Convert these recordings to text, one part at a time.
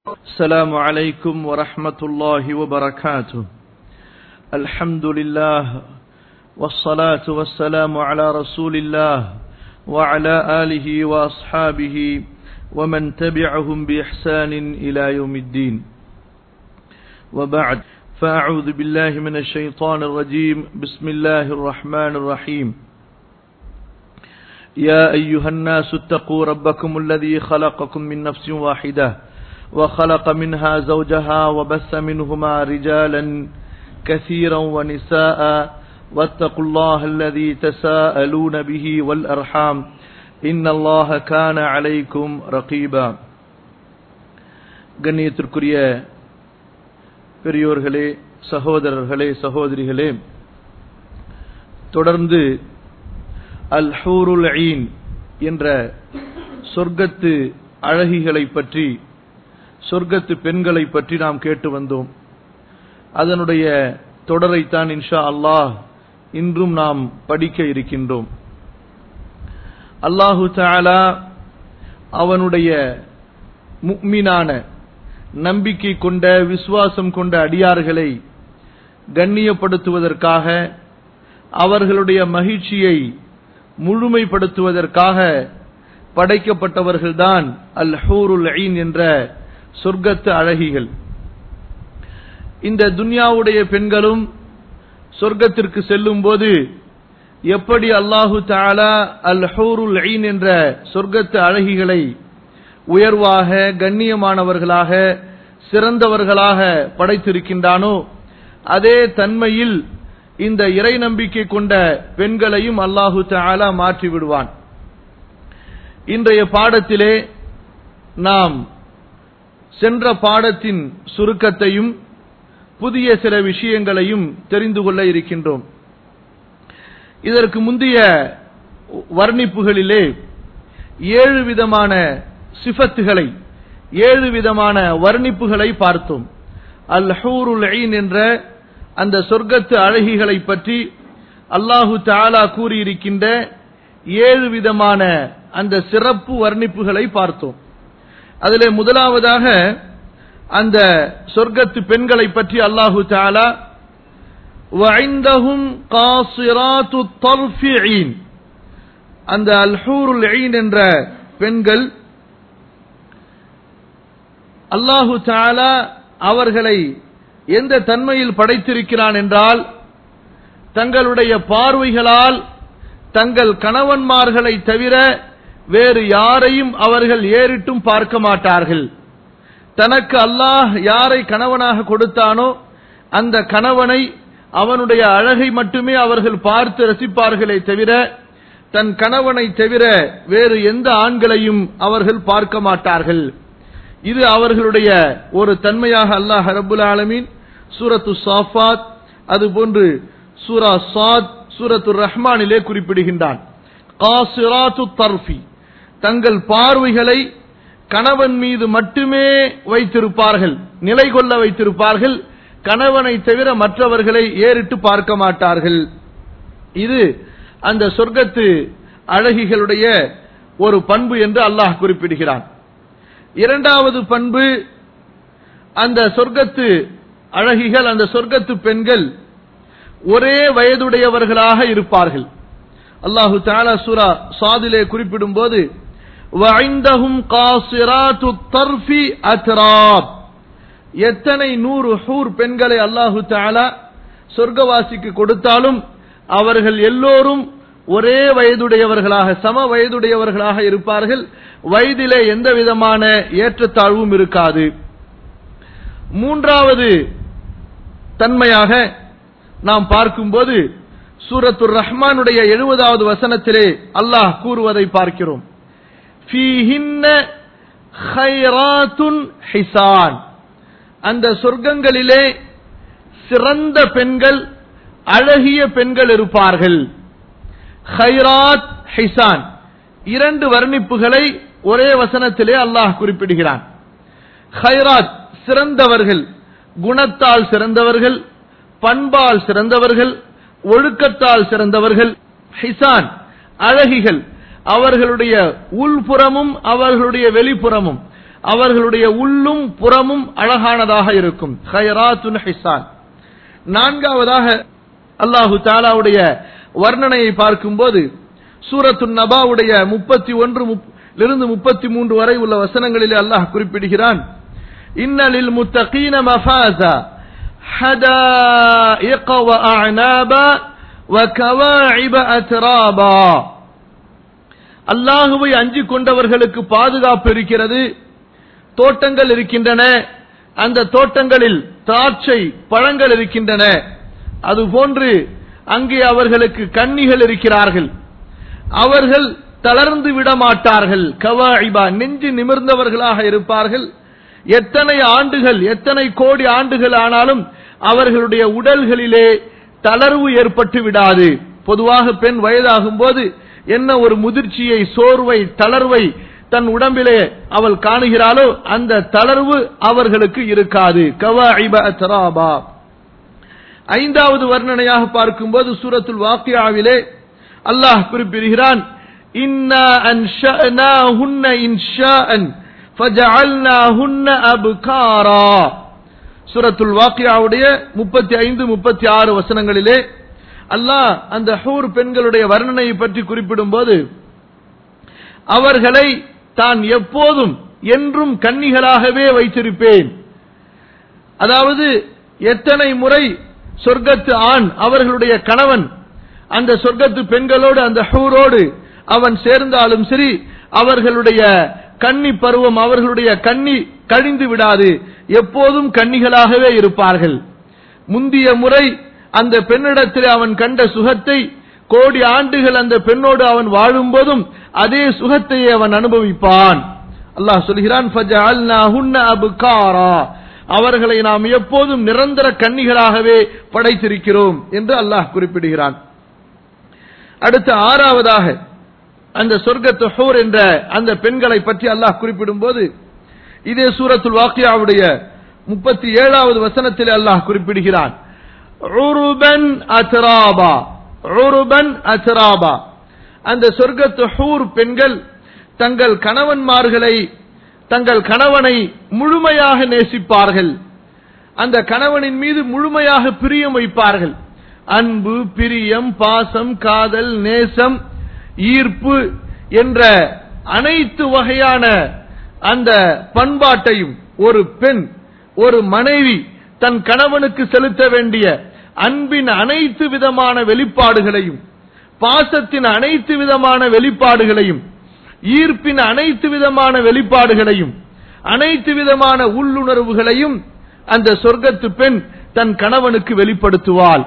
السلام عليكم ورحمة الله وبركاته الحمد لله والصلاة والسلام على رسول الله وعلى آله وأصحابه ومن تبعهم بإحسان إلى يوم الدين وبعد فأعوذ بالله من الشيطان الرجيم بسم الله الرحمن الرحيم يا أيها الناس اتقوا ربكم الذي خلقكم من نفس واحدة وخلق منها زوجها وبث منهما رجالا كثيرا ونساء واتقوا الله الذي تساءلون به والأرحام إن الله كان عليكم رقيبا கண்ணியத்திற்குரிய பெரியோர்களே சகோதரர்களே சகோதரிகளே தொடர்ந்து அல் ஹூருல் ஈன் என்ற சொர்க்கத்து அழகிகளை பற்றி சொர்க்கத்து பெண்களை பற்றி நாம் கேட்டு வந்தோம் அதனுடைய தொடரைத்தான் இன்ஷா அல்லாஹ் இன்றும் நாம் படிக்க இருக்கின்றோம் அல்லாஹு தாலா அவனுடைய முக்மினான நம்பிக்கை கொண்ட விசுவாசம் கொண்ட அடியார்களை கண்ணியப்படுத்துவதற்காக அவர்களுடைய மகிழ்ச்சியை முழுமைப்படுத்துவதற்காக படைக்கப்பட்டவர்கள்தான் அல் ஹூருல் ஐன் என்ற சொர்க்கத்து அழகிகள் இந்த துன்யாவுடைய பெண்களும் சொர்க்கத்திற்கு செல்லும் போது எப்படி அல்லாஹு தாலா அல் ஹூருல் ஐன் என்ற சொர்க்கத்து அழகிகளை உயர்வாக கண்ணியமானவர்களாக சிறந்தவர்களாக படைத்திருக்கின்றானோ அதே தன்மையில் இந்த இறை நம்பிக்கை கொண்ட பெண்களையும் அல்லாஹு தாலா மாற்றி விடுவான் இன்றைய பாடத்திலே நாம் சென்ற பாடத்தின் சுருக்கத்தையும் புதிய சில விஷயங்களையும் தெரிந்து கொள்ள இருக்கின்றோம் இதற்கு முந்தைய வர்ணிப்புகளிலே ஏழு விதமான சிஃபத்துகளை ஏழு விதமான வர்ணிப்புகளை பார்த்தோம் அல் ஹூருல் ஐன் என்ற அந்த சொர்க்கத்து அழகிகளை பற்றி அல்லாஹு தாலா கூறியிருக்கின்ற ஏழு விதமான அந்த சிறப்பு வர்ணிப்புகளை பார்த்தோம் அதிலே முதலாவதாக அந்த சொர்க்கத்து பெண்களை பற்றி அல்லாஹு தாலா وعندهم قاصرات الطرف عين அந்த அல்ஹூருல் ஐன் என்ற பெண்கள் அல்லாஹு தாலா அவர்களை எந்த தன்மையில் படைத்திருக்கிறான் என்றால் தங்களுடைய பார்வைகளால் தங்கள் கணவன்மார்களை தவிர வேறு யாரையும் அவர்கள் ஏறிட்டும் பார்க்க மாட்டார்கள் தனக்கு அல்லாஹ் யாரை கணவனாக கொடுத்தானோ அந்த கணவனை அவனுடைய அழகை மட்டுமே அவர்கள் பார்த்து ரசிப்பார்களே தவிர தன் கணவனை தவிர வேறு எந்த ஆண்களையும் அவர்கள் பார்க்க மாட்டார்கள் இது அவர்களுடைய ஒரு தன்மையாக அல்லாஹ் ரபுல் ஆலமீன் சூரத்து சாஃபாத் அதுபோன்று சூரா சாத் சூரத்து ரஹ்மானிலே குறிப்பிடுகின்றான் காசிராத்து தர்ஃபி தங்கள் பார்வைகளை கணவன் மீது மட்டுமே வைத்திருப்பார்கள் நிலை கொள்ள வைத்திருப்பார்கள் கணவனை தவிர மற்றவர்களை ஏறிட்டு பார்க்க மாட்டார்கள் இது அந்த சொர்க்கத்து அழகிகளுடைய ஒரு பண்பு என்று அல்லாஹ் குறிப்பிடுகிறான் இரண்டாவது பண்பு அந்த சொர்க்கத்து அழகிகள் அந்த சொர்க்கத்து பெண்கள் ஒரே வயதுடையவர்களாக இருப்பார்கள் அல்லாஹு தாலா சூரா சாதிலே குறிப்பிடும் போது எத்தனை நூறு ஹூர் பெண்களை அல்லாஹு தாலா சொர்க்கவாசிக்கு கொடுத்தாலும் அவர்கள் எல்லோரும் ஒரே வயதுடையவர்களாக சம வயதுடையவர்களாக இருப்பார்கள் வயதிலே எந்த விதமான ஏற்றத்தாழ்வும் இருக்காது மூன்றாவது தன்மையாக நாம் பார்க்கும்போது சூரத்துர் ரஹ்மானுடைய எழுபதாவது வசனத்திலே அல்லாஹ் கூறுவதை பார்க்கிறோம் அந்த சொர்க்கங்களிலே சிறந்த பெண்கள் அழகிய பெண்கள் இருப்பார்கள் ஹைராத் ஹிசான் இரண்டு வர்ணிப்புகளை ஒரே வசனத்திலே அல்லாஹ் குறிப்பிடுகிறான் ஹைராத் சிறந்தவர்கள் குணத்தால் சிறந்தவர்கள் பண்பால் சிறந்தவர்கள் ஒழுக்கத்தால் சிறந்தவர்கள் ஹிசான் அழகிகள் அவர்களுடைய உள்புறமும் அவர்களுடைய வெளிப்புறமும் அவர்களுடைய உள்ளும் புறமும் அழகானதாக இருக்கும் ஹைராத்துன் ஹிசான் நான்காவதாக அல்லாஹு தாலாவுடைய வர்ணனையை பார்க்கும்போது சூரத்து நபாவுடைய முப்பத்தி ஒன்று இருந்து முப்பத்தி மூன்று வரை உள்ள வசனங்களிலே அல்லாஹ் குறிப்பிடுகிறான் இன்னலில் முத்தகீன மஃபாசா حدائق وأعنابا وكواعب أترابا அல்லாஹுவை அஞ்சி கொண்டவர்களுக்கு பாதுகாப்பு இருக்கிறது தோட்டங்கள் இருக்கின்றன அந்த தோட்டங்களில் திராட்சை பழங்கள் இருக்கின்றன அதுபோன்று அங்கே அவர்களுக்கு கன்னிகள் இருக்கிறார்கள் அவர்கள் தளர்ந்து விட மாட்டார்கள் கவாயிபா நெஞ்சு நிமிர்ந்தவர்களாக இருப்பார்கள் எத்தனை ஆண்டுகள் எத்தனை கோடி ஆண்டுகள் ஆனாலும் அவர்களுடைய உடல்களிலே தளர்வு ஏற்பட்டு விடாது பொதுவாக பெண் வயதாகும் போது என்ன ஒரு முதிர்ச்சியை சோர்வை தளர்வை தன் உடம்பிலே அவள் காணுகிறாளோ அந்த தளர்வு அவர்களுக்கு இருக்காது கவாயிபா ஐந்தாவது வர்ணனையாக பார்க்கும்போது சூரத்துல் வாக்கியாவிலே அல்லாஹ் குறிப்பிடுகிறான் இன்னா அன்ஷஅனாஹுன்ன இன்ஷாஅன் ஃபஜஅல்னாஹுன்ன அப்காரா சூரத்துல் வாக்கியாவுடைய முப்பத்தி ஐந்து முப்பத்தி ஆறு வசனங்களிலே அல்லாஹ் அந்த ஹூர் பெண்களுடைய வர்ணனையை பற்றி குறிப்பிடும் போது அவர்களை தான் எப்போதும் என்றும் கன்னிகளாகவே வைத்திருப்பேன் அதாவது எத்தனை முறை சொர்க்கத்து ஆண் அவர்களுடைய கணவன் அந்த சொர்க்கத்து பெண்களோடு அந்த ஹூரோடு அவன் சேர்ந்தாலும் சரி அவர்களுடைய கன்னி பருவம் அவர்களுடைய கன்னி கழிந்து விடாது எப்போதும் கன்னிகளாகவே இருப்பார்கள் முந்திய முறை அந்த பெண்ணிடத்தில் அவன் கண்ட சுகத்தை கோடி ஆண்டுகள் அந்த பெண்ணோடு அவன் வாழும் போதும் அதே சுகத்தையே அவன் அனுபவிப்பான் அல்லாஹ் சொல்கிறான் அவர்களை நாம் எப்போதும் நிரந்தர கன்னிகளாகவே படைத்திருக்கிறோம் என்று அல்லாஹ் குறிப்பிடுகிறான் அடுத்த ஆறாவதாக அந்த சொர்க்கத்து ஹூர் என்ற அந்த பெண்களை பற்றி அல்லாஹ் குறிப்பிடும் போது இதே சூரத்துல் வாக்கியாவுடைய முப்பத்தி ஏழாவது வசனத்தில் அல்லாஹ் குறிப்பிடுகிறான் அத்ராபா அத்ராபா அந்த சொர்க்கத்து ஹூர் பெண்கள் தங்கள் கணவன்மார்களை தங்கள் கணவனை முழுமையாக நேசிப்பார்கள் அந்த கணவனின் மீது முழுமையாக பிரியம் வைப்பார்கள் அன்பு பிரியம் பாசம் காதல் நேசம் ஈர்ப்பு என்ற அனைத்து வகையான அந்த பண்பாட்டையும் ஒரு பெண் ஒரு மனைவி தன் கணவனுக்கு செலுத்த வேண்டிய அன்பின் அனைத்து விதமான வெளிப்பாடுகளையும் பாசத்தின் அனைத்து விதமான வெளிப்பாடுகளையும் ஈர்ப்பின் அனைத்து விதமான வெளிப்பாடுகளையும் அனைத்து விதமான உள்ளுணர்வுகளையும் அந்த சொர்க்கத்து பெண் தன் கணவனுக்கு வெளிப்படுத்துவாள்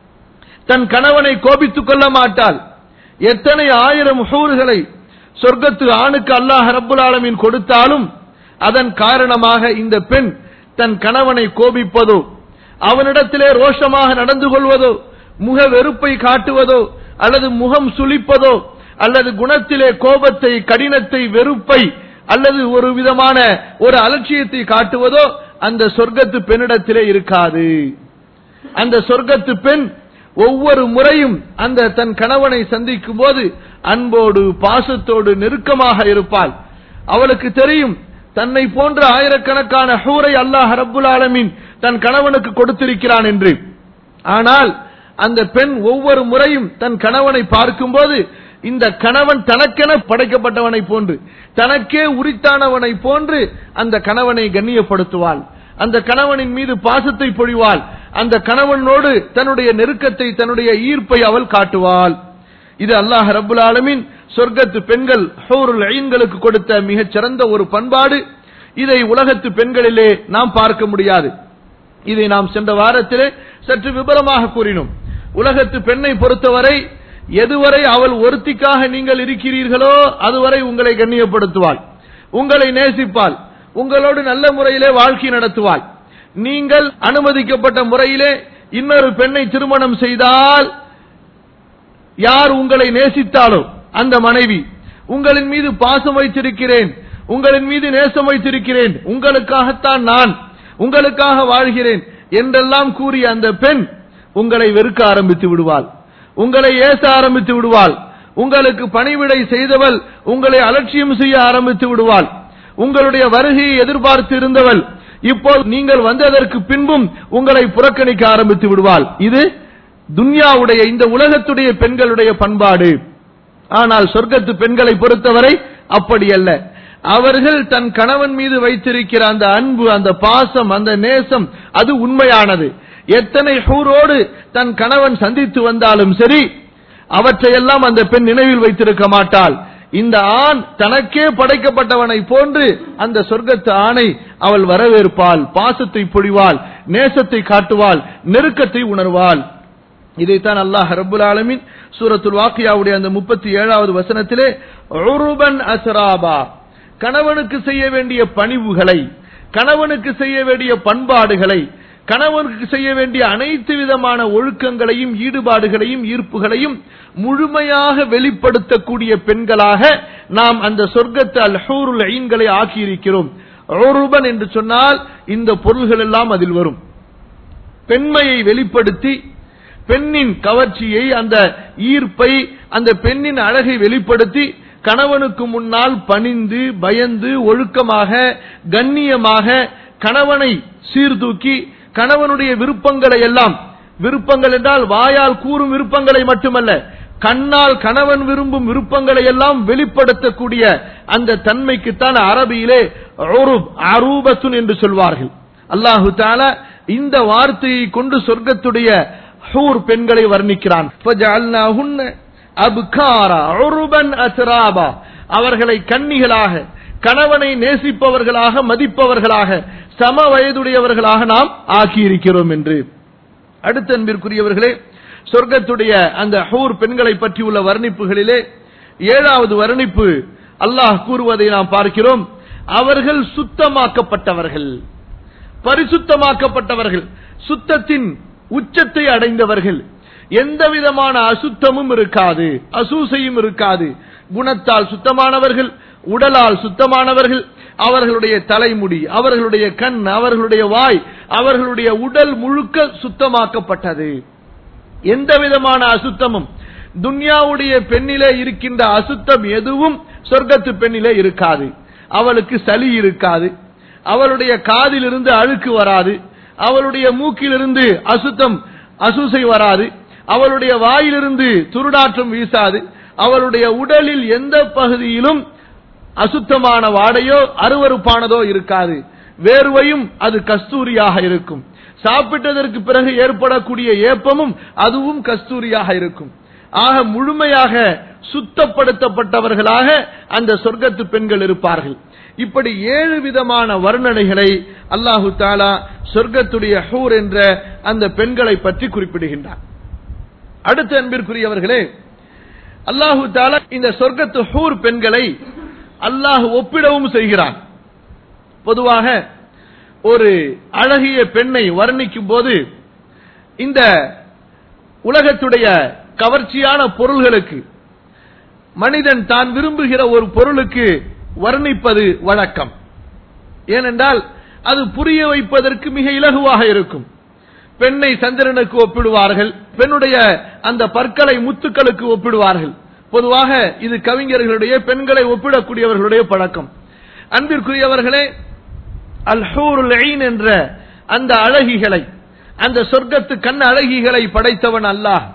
தன் கணவனை கோபித்துக் கொள்ள மாட்டாள் எத்தனை ஆயிரம் ஹூர்களை சொர்க்கத்து ஆணுக்கு அல்லாஹ் ரப்புல் ஆலமீன் கொடுத்தாலும் அதன் காரணமாக இந்த பெண் தன் கணவனை கோபிப்பதோ அவனிடத்திலே ரோஷமாக நடந்து கொள்வதோ முக வெறுப்பை காட்டுவதோ அல்லது முகம் சுளிப்பதோ அல்லது குணத்திலே கோபத்தை கடினத்தை வெறுப்பை அல்லது ஒரு விதமான ஒரு அலட்சியத்தை காட்டுவதோ அந்த சொர்க்கத்து பெண்ணிடத்திலே இருக்காது அந்த சொர்க்கத்து பெண் ஒவ்வொரு முறையும் அந்த தன் கணவனை சந்திக்கும் போது அன்போடு பாசத்தோடு நெருக்கமாக இருப்பாள் அவளுக்கு தெரியும் தன்னை போன்ற ஆயிரக்கணக்கான ஹூரை அல்லாஹ் ரப்புல் ஆலமீன் தன் கணவனுக்கு கொடுத்திருக்கிறான் என்று ஆனால் அந்த பெண் ஒவ்வொரு முறையும் தன் கணவனை பார்க்கும்போது இந்த கணவன் தனக்கென படைக்கப்பட்டவனை போன்று தனக்கே உரித்தானவனை போன்று அந்த கணவனை கண்ணியப்படுத்துவாள் அந்த கணவனின் மீது பாசத்தை பொழிவாள் அந்த கணவனோடு தன்னுடைய நெருக்கத்தை தன்னுடைய ஈர்ப்பை அவள் காட்டுவாள் இது அல்லாஹ் ரபுல் ஆலமின் சொர்க்கத்து பெண்கள் ஹூருல் ஐன்களுக்கு கொடுத்த மிகச் சிறந்த ஒரு பண்பாடு இதை உலகத்து பெண்களிலே நாம் பார்க்க முடியாது இதை நாம் சென்ற வாரத்திலே சற்று விபரமாக கூறினோம் உலகத்து பெண்ணை பொறுத்தவரை எதுவரை அவள் ஒருத்திக்காக நீங்கள் இருக்கிறீர்களோ அதுவரை உங்களை கண்ணியப்படுத்துவாள் உங்களை நேசிப்பாள் உங்களோடு நல்ல முறையிலே வாழ்க்கை நடத்துவாள் நீங்கள் அனுமதிக்கப்பட்ட முறையிலே இன்னொரு பெண்ணை திருமணம் செய்தால் யார் உங்களை நேசித்தாலோ அந்த மனைவி உங்களின் மீது பாசம் வைத்திருக்கிறேன் உங்களின் மீது நேசம் வைத்திருக்கிறேன் உங்களுக்காகத்தான் நான் உங்களுக்காக வாழ்கிறேன் என்றெல்லாம் கூறிய அந்த பெண் உங்களை வெறுக்க ஆரம்பித்து விடுவாள் உங்களை ஏச ஆரம்பித்து விடுவாள் உங்களுக்கு பணிவிடை செய்தவள் உங்களை அலட்சியம் செய்ய ஆரம்பித்து விடுவாள் உங்களுடைய வருகையை எதிர்பார்த்து இருந்தவள் இப்போது நீங்கள் வந்ததற்கு பின்பும் உங்களை புறக்கணிக்க ஆரம்பித்து விடுவாள் இது துன்யாவுடைய இந்த உலகத்துடைய பெண்களுடைய பண்பாடு ஆனால் சொர்க்கத்து பெண்களை பொறுத்தவரை அப்படி அல்ல அவர்கள் தன் கணவன் மீது வைத்திருக்கிற அந்த அன்பு அந்த பாசம் அந்த நேசம் அது உண்மையானது எத்தனை ஹூரோடு தன் கணவன் சந்தித்து வந்தாலும் சரி அவற்றையெல்லாம் அந்த பெண் நினைவில் வைத்திருக்க மாட்டாள் இந்த ஆண் தனக்கே படைக்கப்பட்டவனை போன்று அந்த சொர்க்கத்து ஆணை அவள் வரவேற்பாள் பாசத்தை பொழிவாள் நேசத்தை காட்டுவாள் நெருக்கத்தை உணர்வாள் இதைத்தான் அல்லாஹ் ரபுல் ஆலமின் சூரத்துல் வாக்கியாவுடைய அந்த முப்பத்தி ஏழாவது வசனத்திலே உருபன் அசராபா கணவனுக்கு செய்ய வேண்டிய பணிவுகளை கணவனுக்கு செய்ய வேண்டிய பண்பாடுகளை கணவனுக்கு செய்ய வேண்டிய அனைத்து விதமான ஒழுக்கங்களையும் ஈடுபாடுகளையும் ஈர்ப்புகளையும் முழுமையாக வெளிப்படுத்தக்கூடிய பெண்களாக நாம் அந்த சொர்க்கத்து அல் ஹூருல் ஐன்களை ஆக்கியிருக்கிறோம் உருபன் என்று சொன்னால் இந்த பொருள்கள் எல்லாம் அதில் வரும் பெண்மையை வெளிப்படுத்தி பெண்ணின் கவர்ச்சியை அந்த ஈர்ப்பை அந்த பெண்ணின் அழகை வெளிப்படுத்தி கணவனுக்கு முன்னால் பணிந்து பயந்து ஒழுக்கமாக கண்ணியமாக கணவனை சீர்தூக்கி கணவனுடைய விருப்பங்களை எல்லாம் விருப்பங்கள் என்றால் வாயால் கூறும் விருப்பங்களை மட்டுமல்ல கண்ணால் கணவன் விரும்பும் விருப்பங்களை எல்லாம் வெளிப்படுத்தக்கூடிய அந்த தன்மைக்குத்தான் அரபியிலே அரூபத்துன் என்று சொல்வார்கள் அல்லாஹு தாலா இந்த வார்த்தையை கொண்டு சொர்க்கத்துடைய ஹூர் பெண்களை வர்ணிக்கிறான் அவர்களை கன்னிகளாக கணவனை நேசிப்பவர்களாக மதிப்பவர்களாக சம வயதுடையவர்களாக நாம் ஆக்கியிருக்கிறோம் என்று அடுத்த அன்பிற்குரியவர்களே சொர்க்கத்துடைய அந்த ஹூர் பெண்களை பற்றி உள்ள வர்ணிப்புகளிலே ஏழாவது வர்ணிப்பு அல்லாஹ் கூறுவதை நாம் பார்க்கிறோம் அவர்கள் சுத்தமாக்கப்பட்டவர்கள் பரிசுத்தமாக்கப்பட்டவர்கள் சுத்தத்தின் உச்சத்தை அடைந்தவர்கள் எந்த விதமான அசுத்தமும் இருக்காது அசூசையும் இருக்காது குணத்தால் சுத்தமானவர்கள் உடலால் சுத்தமானவர்கள் அவர்களுடைய தலைமுடி அவர்களுடைய கண் அவர்களுடைய வாய் அவர்களுடைய உடல் முழுக்க சுத்தமாக்கப்பட்டது எந்த விதமான அசுத்தமும் துன்யாவுடைய பெண்ணிலே இருக்கின்ற அசுத்தம் எதுவும் சொர்க்கத்து பெண்ணிலே இருக்காது அவளுக்கு சளி இருக்காது அவளுடைய காதிலிருந்து அழுக்கு வராது அவளுடைய மூக்கிலிருந்து அசுத்தம் அசுசை வராது அவளுடைய வாயிலிருந்து துருடாற்றம் வீசாது அவளுடைய உடலில் எந்த பகுதியிலும் அசுத்தமான வாடையோ அருவறுப்பானதோ இருக்காது வேர்வையும் அது கஸ்தூரியாக இருக்கும் சாப்பிட்டதற்கு பிறகு ஏற்படக்கூடிய ஏப்பமும் அதுவும் கஸ்தூரியாக இருக்கும் ஆக முழுமையாக சுத்தப்படுத்தப்பட்டவர்களாக அந்த சொர்க்கத்து பெண்கள் இருப்பார்கள் இப்படி ஏழு விதமான வர்ணனைகளை அல்லாஹு தாலா சொர்க்கத்துடைய ஹூர் என்ற அந்த பெண்களை பற்றி குறிப்பிடுகின்றார் அடுத்த அன்பிற்குரியவர்களே அல்லாஹு தாலா இந்த சொர்க்கத்து ஹூர் பெண்களை அல்லாஹ் ஒப்பிடவும் செய்கிறான் பொதுவாக ஒரு அழகிய பெண்ணை வர்ணிக்கும் போது இந்த உலகத்துடைய கவர்ச்சியான பொருள்களுக்கு மனிதன் தான் விரும்புகிற ஒரு பொருளுக்கு வர்ணிப்பது வழக்கம் ஏனென்றால் அது புரிய வைப்பதற்கு மிக இலகுவாக இருக்கும் பெண்ணை சந்திரனுக்கு ஒப்பிடுவார்கள் பெண்ணுடைய அந்த பற்களை முத்துக்களுக்கு ஒப்பிடுவார்கள் பொதுவாக இது கவிஞர்களுடைய பெண்களை ஒப்பிடக்கூடியவர்களுடைய பழக்கம் அன்பிற்குரியவர்களே அல் ஐன் என்ற அந்த அழகிகளை அந்த சொர்க்கத்து கண் அழகிகளை படைத்தவன் அல்லாஹ்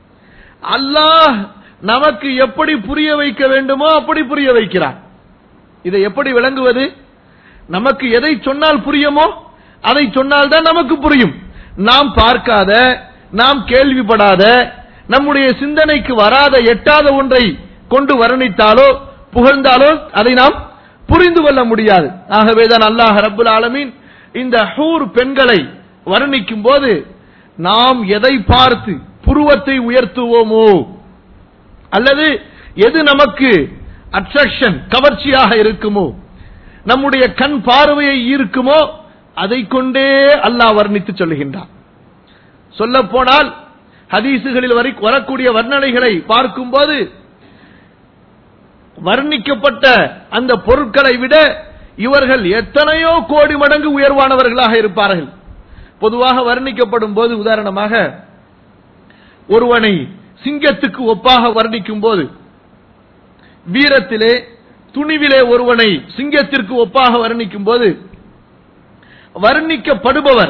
அல்லாஹ் நமக்கு எப்படி புரிய வைக்க வேண்டுமோ அப்படி புரிய வைக்கிறான் இதை எப்படி விளங்குவது நமக்கு எதை சொன்னால் புரியுமோ அதை சொன்னால்தான் நமக்கு புரியும் நாம் பார்க்காத நாம் கேள்விப்படாத நம்முடைய சிந்தனைக்கு வராத எட்டாத ஒன்றை கொண்டு வர்ணித்தாலோ புகழ்ந்தாலோ அதை நாம் புரிந்து கொள்ள முடியாது ஆகவேதான் அல்லாஹ் ரபுல் ஆலமீன் இந்த ஹூர் பெண்களை வர்ணிக்கும் போது நாம் எதை பார்த்து புருவத்தை உயர்த்துவோமோ அல்லது எது நமக்கு அட்ராக்ஷன் கவர்ச்சியாக இருக்குமோ நம்முடைய கண் பார்வையை ஈர்க்குமோ அதை கொண்டே அல்லாஹ் வர்ணித்து சொல்லுகின்றான் சொல்ல போனால் ஹதீசுகளில் வரை வரக்கூடிய வர்ணனைகளை பார்க்கும்போது வர்ணிக்கப்பட்ட அந்த பொருட்களை விட இவர்கள் எத்தனையோ கோடி மடங்கு உயர்வானவர்களாக இருப்பார்கள் பொதுவாக வர்ணிக்கப்படும் போது உதாரணமாக ஒருவனை சிங்கத்துக்கு ஒப்பாக வர்ணிக்கும் போது வீரத்திலே துணிவிலே ஒருவனை சிங்கத்திற்கு ஒப்பாக வர்ணிக்கும் போது வர்ணிக்கப்படுபவர்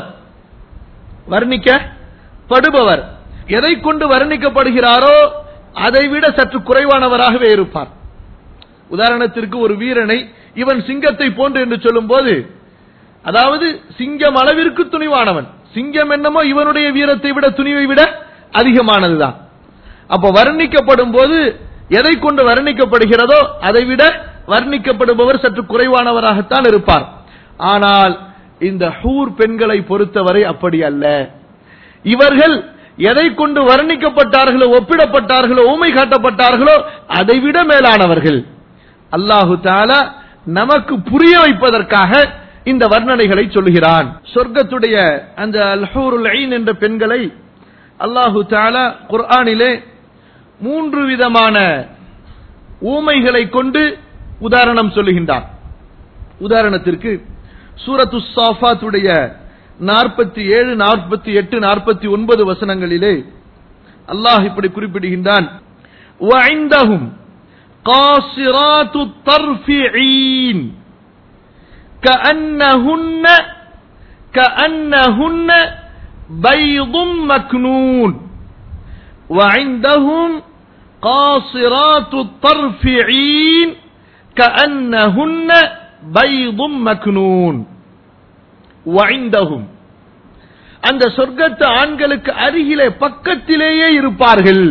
வர்ணிக்கப்படுபவர் எதை கொண்டு வர்ணிக்கப்படுகிறாரோ அதை விட சற்று குறைவானவராகவே இருப்பார் உதாரணத்திற்கு ஒரு வீரனை இவன் சிங்கத்தை போன்று என்று சொல்லும் போது அதாவது சிங்கம் அளவிற்கு துணிவானவன் சிங்கம் என்னமோ இவனுடைய வீரத்தை விட துணிவை விட அதிகமானதுதான் அப்ப வர்ணிக்கப்படும் போது எதை கொண்டு வர்ணிக்கப்படுகிறதோ அதை விட வர்ணிக்கப்படுபவர் சற்று குறைவானவராகத்தான் இருப்பார் ஆனால் இந்த ஹூர் பெண்களை பொறுத்தவரை அப்படி அல்ல இவர்கள் எதை கொண்டு வர்ணிக்கப்பட்டார்களோ ஒப்பிடப்பட்டார்களோ ஊமை காட்டப்பட்டார்களோ அதை விட மேலானவர்கள் அல்லாஹு தாலா நமக்கு புரிய வைப்பதற்காக இந்த வர்ணனைகளை சொல்லுகிறான் சொர்க்கத்துடைய அந்த அல்ஹூருல் ஐன் என்ற பெண்களை அல்லாஹு தாலா குர்ஆனிலே மூன்று விதமான ஊமைகளை கொண்டு உதாரணம் சொல்லுகின்றான் உதாரணத்திற்கு சூரத்து சாஃபாத்துடைய நாற்பத்தி ஏழு நாற்பத்தி எட்டு நாற்பத்தி ஒன்பது வசனங்களிலே அல்லாஹ் இப்படி குறிப்பிடுகின்றான் وعندهم قاصرات الطرف عين كأنهن كأنهن بيض مكنون وعندهم قاصرات الطرف عين كأنهن بيض مكنون وعندهم அந்த சொர்க்கத்து ஆண்களுக்கு அருகிலே பக்கத்திலேயே இருப்பார்கள்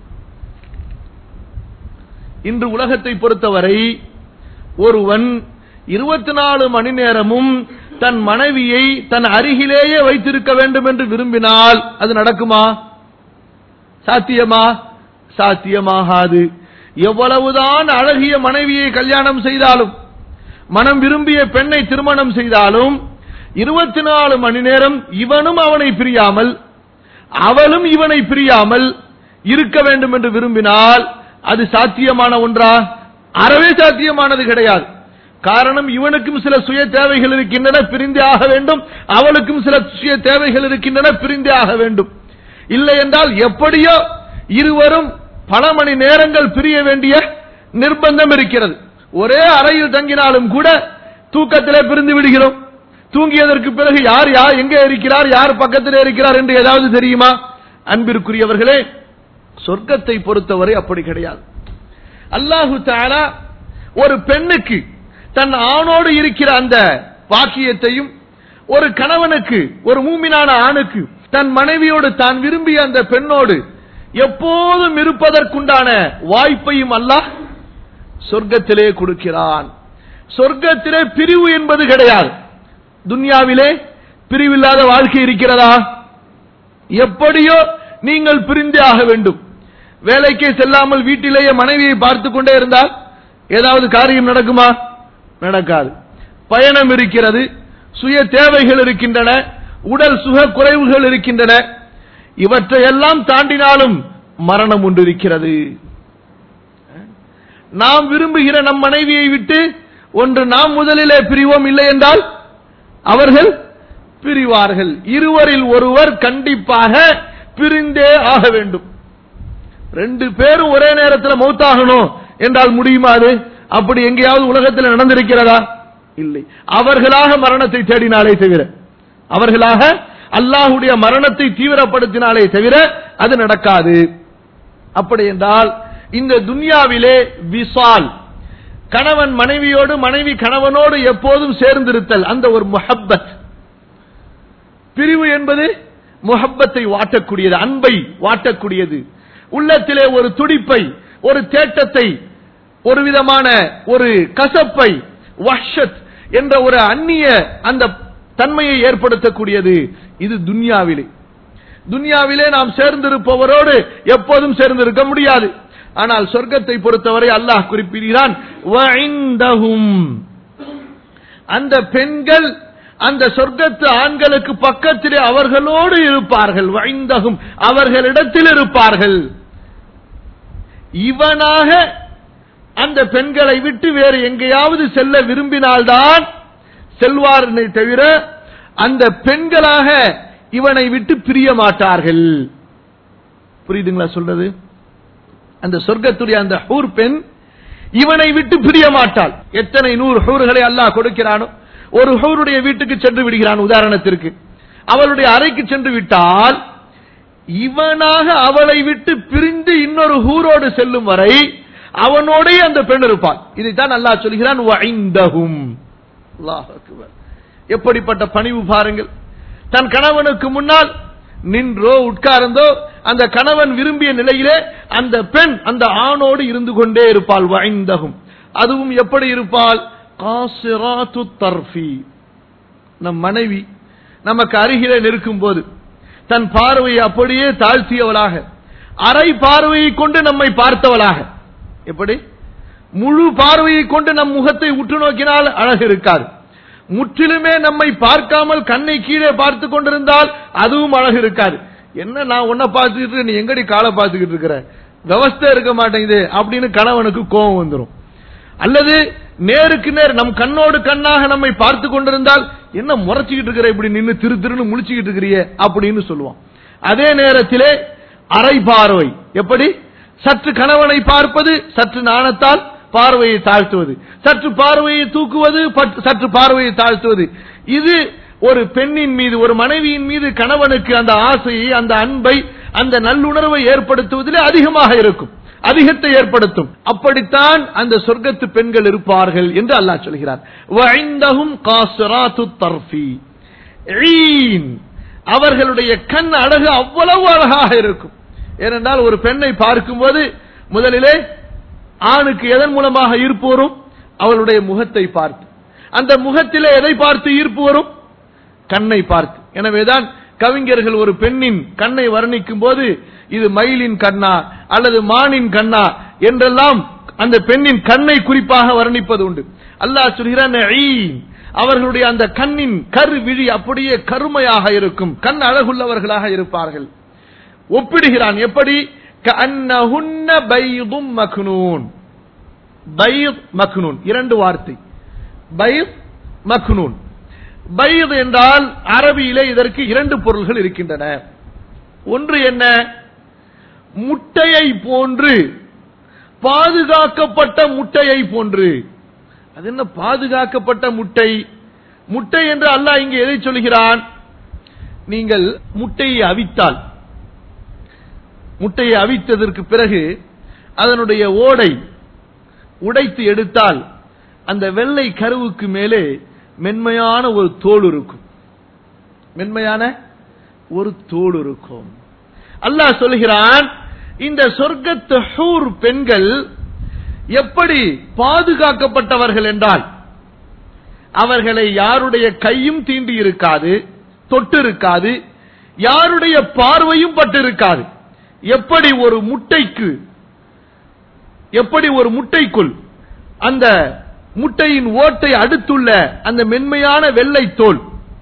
இன்று உலகத்தை பொறுத்தவரை ஒருவன் இருபத்தி நாலு மணி நேரமும் தன் மனைவியை தன் அருகிலேயே வைத்திருக்க வேண்டும் என்று விரும்பினால் அது நடக்குமா சாத்தியமா சாத்தியமாகாது எவ்வளவுதான் அழகிய மனைவியை கல்யாணம் செய்தாலும் மனம் விரும்பிய பெண்ணை திருமணம் செய்தாலும் இருபத்தி நாலு மணி நேரம் இவனும் அவனை பிரியாமல் அவளும் இவனை பிரியாமல் இருக்க வேண்டும் என்று விரும்பினால் அது சாத்தியமான ஒன்றா அறவே சாத்தியமானது கிடையாது காரணம் இவனுக்கும் சில சுய தேவைகள் இருக்கின்றன பிரிந்தே ஆக வேண்டும் அவளுக்கும் சில சுய தேவைகள் இருக்கின்றன பிரிந்தே ஆக வேண்டும் இல்லை என்றால் எப்படியோ இருவரும் பல மணி நேரங்கள் பிரிய வேண்டிய நிர்பந்தம் இருக்கிறது ஒரே அறையில் தங்கினாலும் கூட தூக்கத்திலே பிரிந்து விடுகிறோம் தூங்கியதற்கு பிறகு யார் யார் எங்கே இருக்கிறார் யார் பக்கத்திலே இருக்கிறார் என்று ஏதாவது தெரியுமா அன்பிற்குரியவர்களே சொர்க்கத்தை பொறுத்தவரை அப்படி கிடையாது அல்லாஹு தாலா ஒரு பெண்ணுக்கு தன் ஆணோடு இருக்கிற அந்த வாக்கியத்தையும் ஒரு கணவனுக்கு ஒரு மூமினான ஆணுக்கு தன் மனைவியோடு தான் விரும்பிய அந்த பெண்ணோடு எப்போதும் இருப்பதற்குண்டான வாய்ப்பையும் அல்லாஹ் சொர்க்கத்திலே கொடுக்கிறான் சொர்க்கத்திலே பிரிவு என்பது கிடையாது துன்யாவிலே பிரிவில்லாத வாழ்க்கை இருக்கிறதா எப்படியோ நீங்கள் பிரிந்தே ஆக வேண்டும் வேலைக்கே செல்லாமல் வீட்டிலேயே மனைவியை பார்த்து கொண்டே இருந்தால் ஏதாவது காரியம் நடக்குமா நடக்காது பயணம் இருக்கிறது சுய தேவைகள் இருக்கின்றன உடல் சுக குறைவுகள் இருக்கின்றன இவற்றையெல்லாம் தாண்டினாலும் மரணம் ஒன்று இருக்கிறது நாம் விரும்புகிற நம் மனைவியை விட்டு ஒன்று நாம் முதலிலே பிரிவோம் இல்லை என்றால் அவர்கள் பிரிவார்கள் இருவரில் ஒருவர் கண்டிப்பாக பிரிந்தே ஆக வேண்டும் ரெண்டு பேரும் ஒரே நேரத்தில் மௌத்தாகணும் என்றால் முடியுமா அது அப்படி எங்கேயாவது உலகத்தில் நடந்திருக்கிறதா இல்லை அவர்களாக மரணத்தை தேடினாலே தவிர அவர்களாக அல்லாஹுடைய மரணத்தை தீவிரப்படுத்தினாலே தவிர அது நடக்காது அப்படி என்றால் இந்த துன்யாவிலே விசால் கணவன் மனைவியோடு மனைவி கணவனோடு எப்போதும் சேர்ந்திருத்தல் அந்த ஒரு முஹப்பத் பிரிவு என்பது முஹப்பத்தை வாட்டக்கூடியது அன்பை வாட்டக்கூடியது உள்ளத்திலே ஒரு துடிப்பை ஒரு தேட்டத்தை ஒரு விதமான ஒரு கசப்பை வஷத் என்ற ஒரு அந்நிய அந்த தன்மையை ஏற்படுத்தக்கூடியது இது துன்யாவிலே துன்யாவிலே நாம் சேர்ந்திருப்பவரோடு எப்போதும் சேர்ந்திருக்க முடியாது ஆனால் சொர்க்கத்தை பொறுத்தவரை அல்லாஹ் குறிப்பிடுகிறான் "வஇந்தஹும்." அந்த பெண்கள் அந்த சொர்க்கத்து ஆண்களுக்கு பக்கத்திலே அவர்களோடு இருப்பார்கள் வைந்தகும் அவர்களிடத்தில் இருப்பார்கள் இவனாக அந்த பெண்களை விட்டு வேறு எங்கேயாவது செல்ல விரும்பினால்தான் செல்வாரனை தவிர அந்த பெண்களாக இவனை விட்டு பிரிய மாட்டார்கள் புரியுதுங்களா சொல்றது அந்த சொர்க்கத்துடைய அந்த ஹூர் பெண் இவனை விட்டு பிரிய மாட்டாள் எத்தனை நூறு ஹூர்களை அல்லாஹ் கொடுக்கிறானோ ஒரு ஹூருடைய வீட்டுக்கு சென்று விடுகிறான் உதாரணத்திற்கு அவளுடைய அறைக்கு சென்று விட்டால் இவனாக அவளை விட்டு பிரிந்து இன்னொரு ஹூரோடு செல்லும் வரை அவனோடே அந்த பெண் இருப்பாள் இதைத்தான் அல்லாஹ் சொல்கிறான் "வஐந்தஹும்." அல்லாஹ் அக்பர். எப்படிப்பட்ட பணிவு பாருங்கள் தன் கணவனுக்கு முன்னால் நின்றோ உட்கார்ந்தோ அந்த கணவன் விரும்பிய நிலையிலே அந்த பெண் அந்த ஆணோடு இருந்து கொண்டே இருப்பாள் வஐந்தகும் அதுவும் எப்படி இருப்பாள் காசிராத்து தர்ஃபி நம் மனைவி நமக்கு அருகிலே நிற்கும் போது தன் பார்வையை அப்படியே தாழ்த்தியவளாக அரை பார்வையை கொண்டு நம்மை பார்த்தவளாக எப்படி முழு பார்வையை கொண்டு நம் முகத்தை உற்று நோக்கினால் அழகு இருக்காது முற்றிலுமே நம்மை பார்க்காமல் கண்ணை கீழே பார்த்து கொண்டிருந்தால் அதுவும் அழகு இருக்காது என்ன நான் உன்னை பார்த்துக்கிட்டு நீ எங்கடி காலை பார்த்துக்கிட்டு இருக்கிற விவஸ்தை இருக்க மாட்டேங்குது அப்படின்னு கணவனுக்கு கோபம் வந்துடும் அல்லது நேருக்கு நேர் நம் கண்ணோடு கண்ணாக நம்மை பார்த்து கொண்டிருந்தால் என்ன முறைச்சுக்கிட்டு இருக்கிற இப்படி நின்னு திரு திருன்னு முழிச்சுக்கிட்டு இருக்கிறியே அப்படின்னு சொல்லுவான் அதே நேரத்திலே அரை பார்வை எப்படி சற்று கணவனை பார்ப்பது சற்று நாணத்தால் பார்வையை தாழ்த்துவது சற்று பார்வையை தூக்குவது பட்- சற்று பார்வையை தாழ்த்துவது இது ஒரு பெண்ணின் மீது ஒரு மனைவியின் மீது கணவனுக்கு அந்த ஆசையை அந்த அன்பை அந்த நல்லுணர்வை ஏற்படுத்துவதிலே அதிகமாக இருக்கும் அதிகத்தை ஏற்படுத்தும் அப்படித்தான் அந்த சொர்க்கத்து பெண்கள் இருப்பார்கள் என்று அல்லாஹ் சொல்கிறார் وَعِندَهُمْ قَاصِرَاتُ الطَّرْفِ ஈன். அவர்களுடைய கண் அழகு அவ்வளவு அழகாக இருக்கும் ஏனென்றால் ஒரு பெண்ணை பார்க்கும்போது முதலிலே ஆணுக்கு எதன் மூலமாக ஈர்ப்பு வரும் அவளுடைய முகத்தை பார்த்து அந்த முகத்திலே எதை பார்த்து ஈர்ப்பு வரும் கண்ணை பார்த்து எனவேதான் கவிஞர்கள் ஒரு பெண்ணின் கண்ணை வர்ணிக்கும் போது இது மயிலின் கண்ணா அல்லது மானின் கண்ணா என்றெல்லாம் அந்த பெண்ணின் கண்ணை குறிப்பாக வர்ணிப்பது உண்டு அல்லாஹ் சொல்கிறான் "ஈன்." அவர்களுடைய அந்த கண்ணின் கரு விழி அப்படியே கருமையாக இருக்கும் கண் அழகுள்ளவர்களாக இருப்பார்கள் ஒப்பிடுகிறான் எப்படி கஅன்னஹுன்ன பைதும் மக்னூன் பைத் மக்னூன் இரண்டு வார்த்தை பைத் மக்னூன் பைத் என்றால் அரபியிலே இதற்கு இரண்டு பொருள்கள் இருக்கின்றன ஒன்று என்ன முட்டையை போன்று பாதுகாக்கப்பட்ட முட்டையை போன்று அது என்ன பாதுகாக்கப்பட்ட முட்டை முட்டை என்று அல்லாஹ் இங்கே எதை சொல்கிறான் நீங்கள் முட்டையை அவித்தால் முட்டையை அவித்ததற்கு பிறகு அதனுடைய ஓடை உடைத்து எடுத்தால் அந்த வெள்ளை கருவுக்கு மேலே மென்மையான ஒரு தோல் இருக்கும் மென்மையான ஒரு தோல் இருக்கும் அல்லாஹ் சொல்கிறான் இந்த சொர்க்கத்து ஹூர் பெண்கள் எப்படி பாதுகாக்கப்பட்டவர்கள் என்றால் அவர்களை யாருடைய கையும் தீண்டி இருக்காது தொட்டு இருக்காது யாருடைய பார்வையும் பட்டு இருக்காது எப்படி ஒரு முட்டைக்கு எப்படி ஒரு முட்டைக்குள் அந்த முட்டையின் ஓட்டை அடுத்துள்ள அந்த மென்மையான வெள்ளை தோல்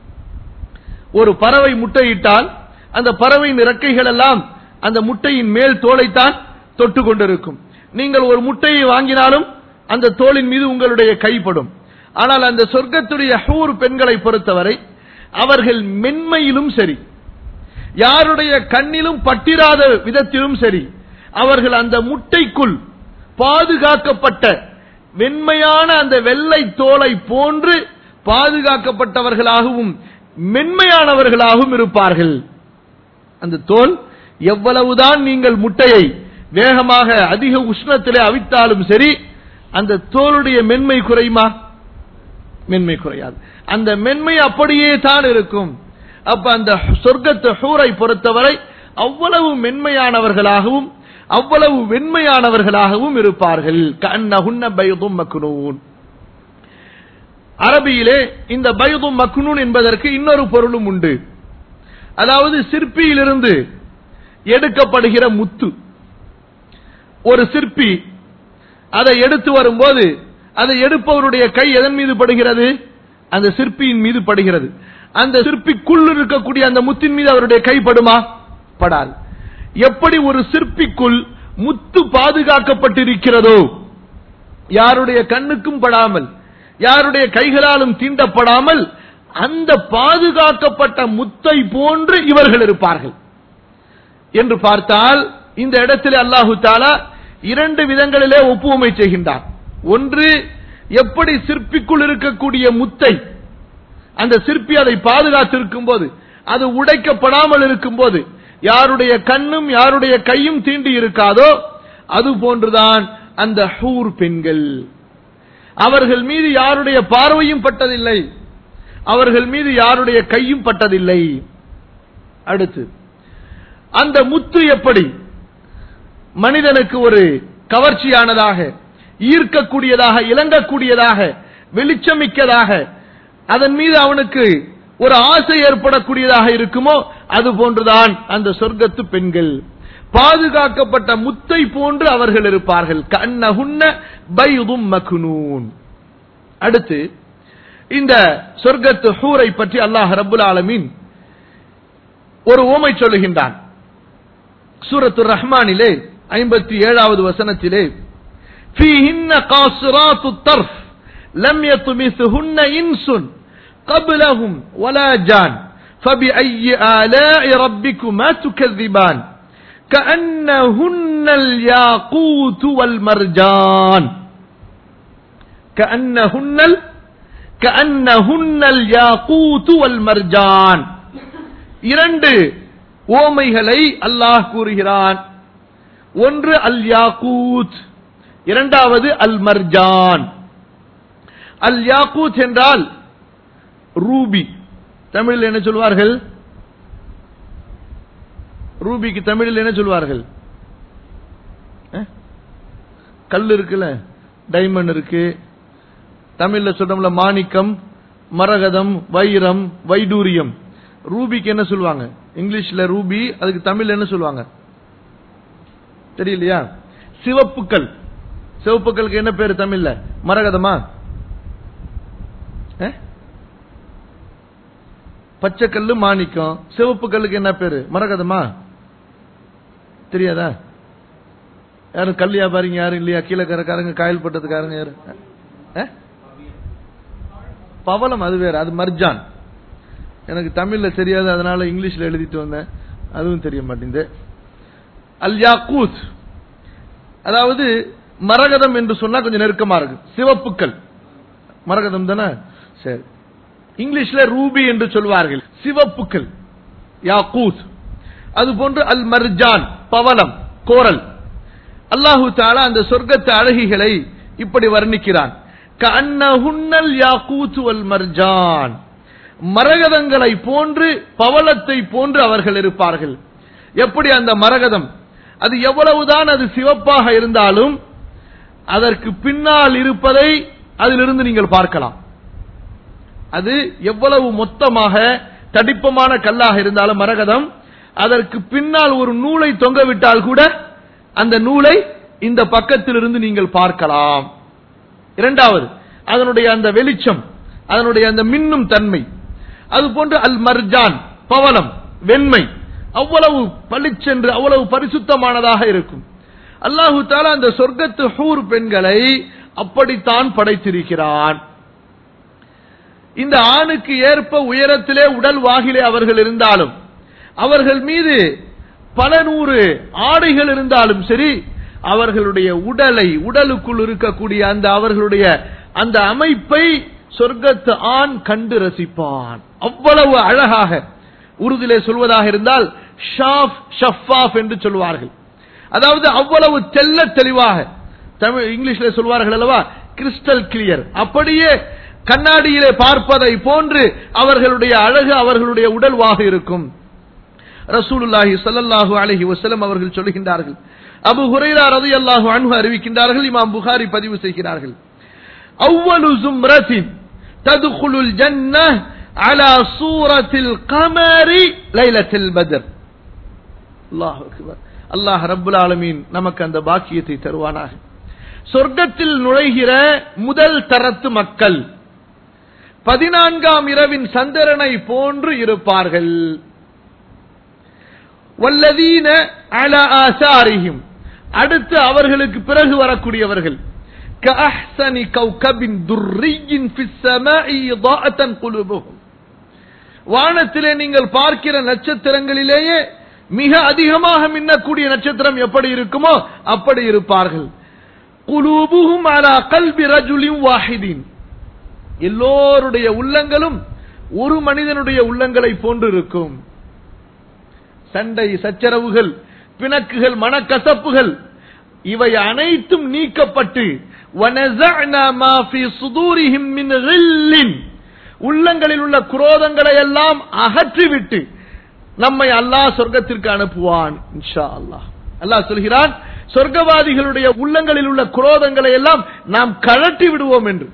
ஒரு பறவை முட்டையிட்டால் அந்த பறவையின் இறக்கைகள் எல்லாம் அந்த முட்டையின் மேல் தோலைத்தான் தொட்டு கொண்டிருக்கும் நீங்கள் ஒரு முட்டையை வாங்கினாலும் அந்த தோலின் மீது உங்களுடைய கைப்படும் ஆனால் அந்த சொர்க்கத்துடைய ஹூர் பெண்களை பொறுத்தவரை அவர்கள் மென்மையிலும் சரி யாருடைய கண்ணிலும் பட்டிராத விதத்திலும் சரி அவர்கள் அந்த முட்டைக்குள் பாதுகாக்கப்பட்ட வெண்மையான அந்த வெள்ளை தோலை போன்று பாதுகாக்கப்பட்டவர்களாகவும் மென்மையானவர்களாகவும் இருப்பார்கள் அந்த தோல் எவ்வளவுதான் நீங்கள் முட்டையை வேகமாக அதிக உஷ்ணத்திலே அவித்தாலும் சரி அந்த தோலுடைய மென்மை குறையுமா மென்மை குறையாது அந்த மென்மை அப்படியே தான் இருக்கும் அப்ப அந்த சொர்க்கத்து ஹூரை பொறுத்தவரை அவ்வளவு மென்மையானவர்களாகவும் அவ்வளவு வெண்மையானவர்களாகவும் இருப்பார்கள் கண்ணகுன்ன பைதும் மக்னூன் அரபியிலே இந்த பைதும் மக்னூன் என்பதற்கு இன்னொரு பொருளும் உண்டு அதாவது சிற்பியிலிருந்து எடுக்கப்படுகிற முத்து ஒரு சிற்பி அதை எடுத்து வரும்போது அதை எடுப்பவருடைய கை எதன் மீது படுகிறது அந்த சிற்பியின் மீது படுகிறது அந்த சிற்பிக்குள் இருக்கக்கூடிய அந்த முத்தின் மீது அவருடைய கை படுமா படாது எப்படி ஒரு சிற்பிக்குள் முத்து பாதுகாக்கப்பட்டிருக்கிறதோ யாருடைய கண்ணுக்கும் படாமல் யாருடைய கைகளாலும் தீண்டப்படாமல் அந்த பாதுகாக்கப்பட்ட முத்தை போன்று இவர்கள் இருப்பார்கள் என்று பார்த்தால் இந்த இடத்திலே அல்லாஹு தாலா இரண்டு விதங்களிலே ஒப்புவமை செய்கின்றார் ஒன்று எப்படி சிற்பிக்குள் இருக்கக்கூடிய முத்தை அந்த சிற்பி அதை பாதுகாத்திருக்கும் போது அது உடைக்கப்படாமல் இருக்கும் போது யாருடைய கண்ணும் யாருடைய கையும் தீண்டி இருக்காதோ அது போன்றுதான் அந்த ஹூர் பெண்கள் அவர்கள் மீது யாருடைய பார்வையும் பட்டதில்லை அவர்கள் மீது யாருடைய கையும் பட்டதில்லை அடுத்து அந்த முத்து எப்படி மனிதனுக்கு ஒரு கவர்ச்சியானதாக ஈர்க்கக்கூடியதாக இலங்கக்கூடியதாக வெளிச்சமிக்கதாக அதன் மீது அவனுக்கு ஒரு ஆசை ஏற்படக்கூடியதாக இருக்குமோ அது போன்றுதான் அந்த சொர்க்கத்து பெண்கள் பாதுகாக்கப்பட்ட முத்தை போன்று அவர்கள் இருப்பார்கள் கண்ணகுன்ன பைதும் மக்னூன் அடுத்து இந்த சொர்க்கத்து ஹூரை பற்றி அல்லாஹ் ரபுல் ஆலமீன் ஒரு ஓமை சொல்லுகின்றான் சூரத்து ரஹ்மானிலே ஐம்பத்தி ஏழாவது வசனத்திலே فيهن قاصرات الطرف لم يطمثهن إنس قبلهم ولا جان فبأي آلاء ربكما تكذبان كأنهن الياقوت والمرجان كأنهن ال... كأنهن الياقوت والمرجان இரண்டு ஓமைகளை அல்லாஹ் கூறுகிறான் ஒன்று அல் யாக்கூத் இரண்டாவது அல் மர்ஜான் அல் யாக்கூத் என்றால் ரூபி தமிழில் என்ன சொல்வார்கள் ரூபிக்கு தமிழில் என்ன சொல்வார்கள் அஹ்? கல் இருக்குல்ல டைமண்ட் இருக்கு தமிழ்ல சொல்றோம்ல மாணிக்கம் மரகதம் வைரம் வைடூரியம் ரூபிக்கு என்ன சொல்லுவாங்க இங்கிலீஷ்ல ரூபி அதுக்கு தமிழ்ல என்ன சொல்லுவாங்க தெரியலையா சிவப்புக்கள் சிவப்புக்களுக்கு என்ன பேரு தமிழ்ல மரகதமா அஹ்? பச்சைக்கல்லு மாணிக்கம் சிவப்பு கல்லுக்கு என்ன பேரு மரகதமா தெரியாதா யாரும் கல் வியாபாரிங்க யாரும் இல்லையா கீழே கரக்காரங்க காயல் பட்டதுக்காரங்க யாரு அஹ்? பவளம் அது வேற அது மர்ஜான் எனக்கு தமிழ்ல தெரியாது அதனால இங்கிலீஷ்ல எழுதிட்டு வந்தேன் அதுவும் தெரிய மாட்டேங்குது அல் யாக்கூத் அதாவது மரகதம் என்று சொன்னா கொஞ்சம் நெருக்கமா இருக்கு சிவப்புக்கள் மரகதம் தானே சரி இங்கிலீஷ்ல ரூபி என்று சொல்வார்கள் சிவப்புக்கள் யாக்கூத் அது போன்று அல் மர்ஜான் பவளம் கோரல் அல்லாஹு தாலா அந்த சொர்க்கத்து அழகிகளை இப்படி வர்ணிக்கிறான் கண்ணகுன்னல் யாக்கூத் வல் மர்ஜான் மரகதங்களை போன்று பவளத்தை போன்று அவர்கள் இருப்பார்கள் எப்படி அந்த மரகதம் அது எவ்வளவுதான் அது சிவப்பாக இருந்தாலும் அதற்கு பின்னால் இருப்பதை அதிலிருந்து நீங்கள் பார்க்கலாம் அது எவ்வளவு மொத்தமாக தடிப்பமான கல்லாக இருந்தாலும் மரகதம் அதற்கு பின்னால் ஒரு நூலை தொங்கவிட்டால் கூட அந்த நூலை இந்த பக்கத்திலிருந்து நீங்கள் பார்க்கலாம் இரண்டாவது அதனுடைய அந்த வெளிச்சம் அதனுடைய அந்த மின்னும் தன்மை அது போன்று அல் மர்ஜான் பவனம் வெண்மை அவ்வளவு பளிச்சென்று அவ்வளவு பரிசுத்தமானதாக இருக்கும் அல்லாஹு தாலா அந்த சொர்க்கத்து ஹூர் பெண்களை அப்படித்தான் படைத்திருக்கிறான் இந்த ஆணுக்கு ஏற்ப உயரத்திலே உடல் வாகிலே அவர்கள் இருந்தாலும் அவர்கள் மீது பல நூறு ஆடைகள் இருந்தாலும் சரி அவர்களுடைய உடலை உடலுக்குள் இருக்கக்கூடிய அந்த அவர்களுடைய அந்த அமைப்பை சொர்க்கத்து ஆண் கண்டு ரசிப்பான் அவ்வளவு அழகாக உருதிலே சொல்வதாக இருந்தால் ஷாஃப் ஷஃபாஃப் என்று சொல்வார்கள் அதாவது அவ்வளவு தெல்ல தெளிவாக தமிழ் இங்கிலீஷ்ல சொல்வார்கள் அல்லவா கிறிஸ்டல் கிளியர் அப்படியே கண்ணாடியிலே பார்ப்பதை போன்று அவர்களுடைய அழகு அவர்களுடைய உடல்வாக இருக்கும் ரசூலுல்லாஹி ஸல்லல்லாஹு அலைஹி வஸல்லம் அவர்கள் சொல்லுகின்றார்கள் அபு ஹுரைரா ரலியல்லாஹு அன்ஹு அறிவிக்கின்றார்கள் இமாம் புகாரி பதிவு செய்கிறார்கள் அவ்வலு ஜும்ரத்தின் ததுகுலுல் ஜன்னஹ் அலா சூரத்தில் கமரி லைலத்தில் பத்ர் அல்லாஹ் அக்பர் அல்லாஹ் ரப்புல் ஆலமீன் நமக்கு அந்த பாக்கியத்தை தருவானாக சொர்க்கத்தில் நுழைகிற முதல் தரத்து மக்கள் பதினான்காம் இரவின் சந்திரனை போன்று இருப்பார்கள் வல்லதீன அல ஆசாரியும் அடுத்து அவர்களுக்கு பிறகு வரக்கூடியவர்கள் كأحسن كوكب دري في السماء ضاءة قلوبهم வானத்திலே நீங்கள் பார்க்கிற நட்சத்திரங்களிலேயே மிக அதிகமாக மின்னக்கூடிய நட்சத்திரம் எப்படி இருக்குமோ அப்படி இருப்பார்கள் குலூபுஹும் அலா கல்பி ரஜுலின் வாஹிதின் எல்லோருடைய உள்ளங்களும் ஒரு மனிதனுடைய உள்ளங்களை போன்று இருக்கும் சண்டை சச்சரவுகள் பிணக்குகள் மனக்கசப்புகள் இவை அனைத்தும் நீக்கப்பட்டு وَنَزَعْنَا مَا فِي صُدُورِهِمْ مِنْ غِلٍّ உள்ளங்களில் உள்ள குரோதங்களை எல்லாம் அகற்றிவிட்டு நம்மை அல்லாஹ் சொர்க்கத்திற்கு அனுப்புவான் இன்ஷா அல்லாஹ் அல்லாஹ் சொல்கிறான் சொர்க்கவாதிகளுடைய உள்ளங்களில் உள்ள குரோதங்களை எல்லாம் நாம் கழட்டி விடுவோம் என்று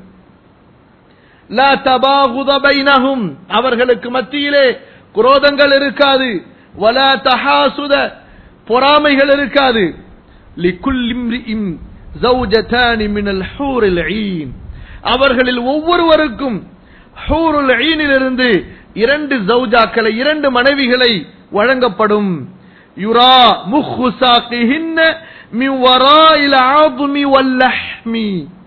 லா தபாகுத பைனஹும் அவர்களுக்கு மத்தியிலே குரோதங்கள் இருக்காது வலா தஹாசுத பொறாமைகள் இருக்காது லிக்குல் இம்ரிஇம் زوجتان من الحور العين அவர்களில் ஒவ்வொருவருக்கும் ஹூருல் ஈனிலிருந்து இரண்டு ஜௌஜாக்களை இரண்டு மனைவிகளை வழங்கப்படும் யுரா முஹு சாக்கிஹின்ன மின் வராயில் ஆதுமி வல்லஹ்மி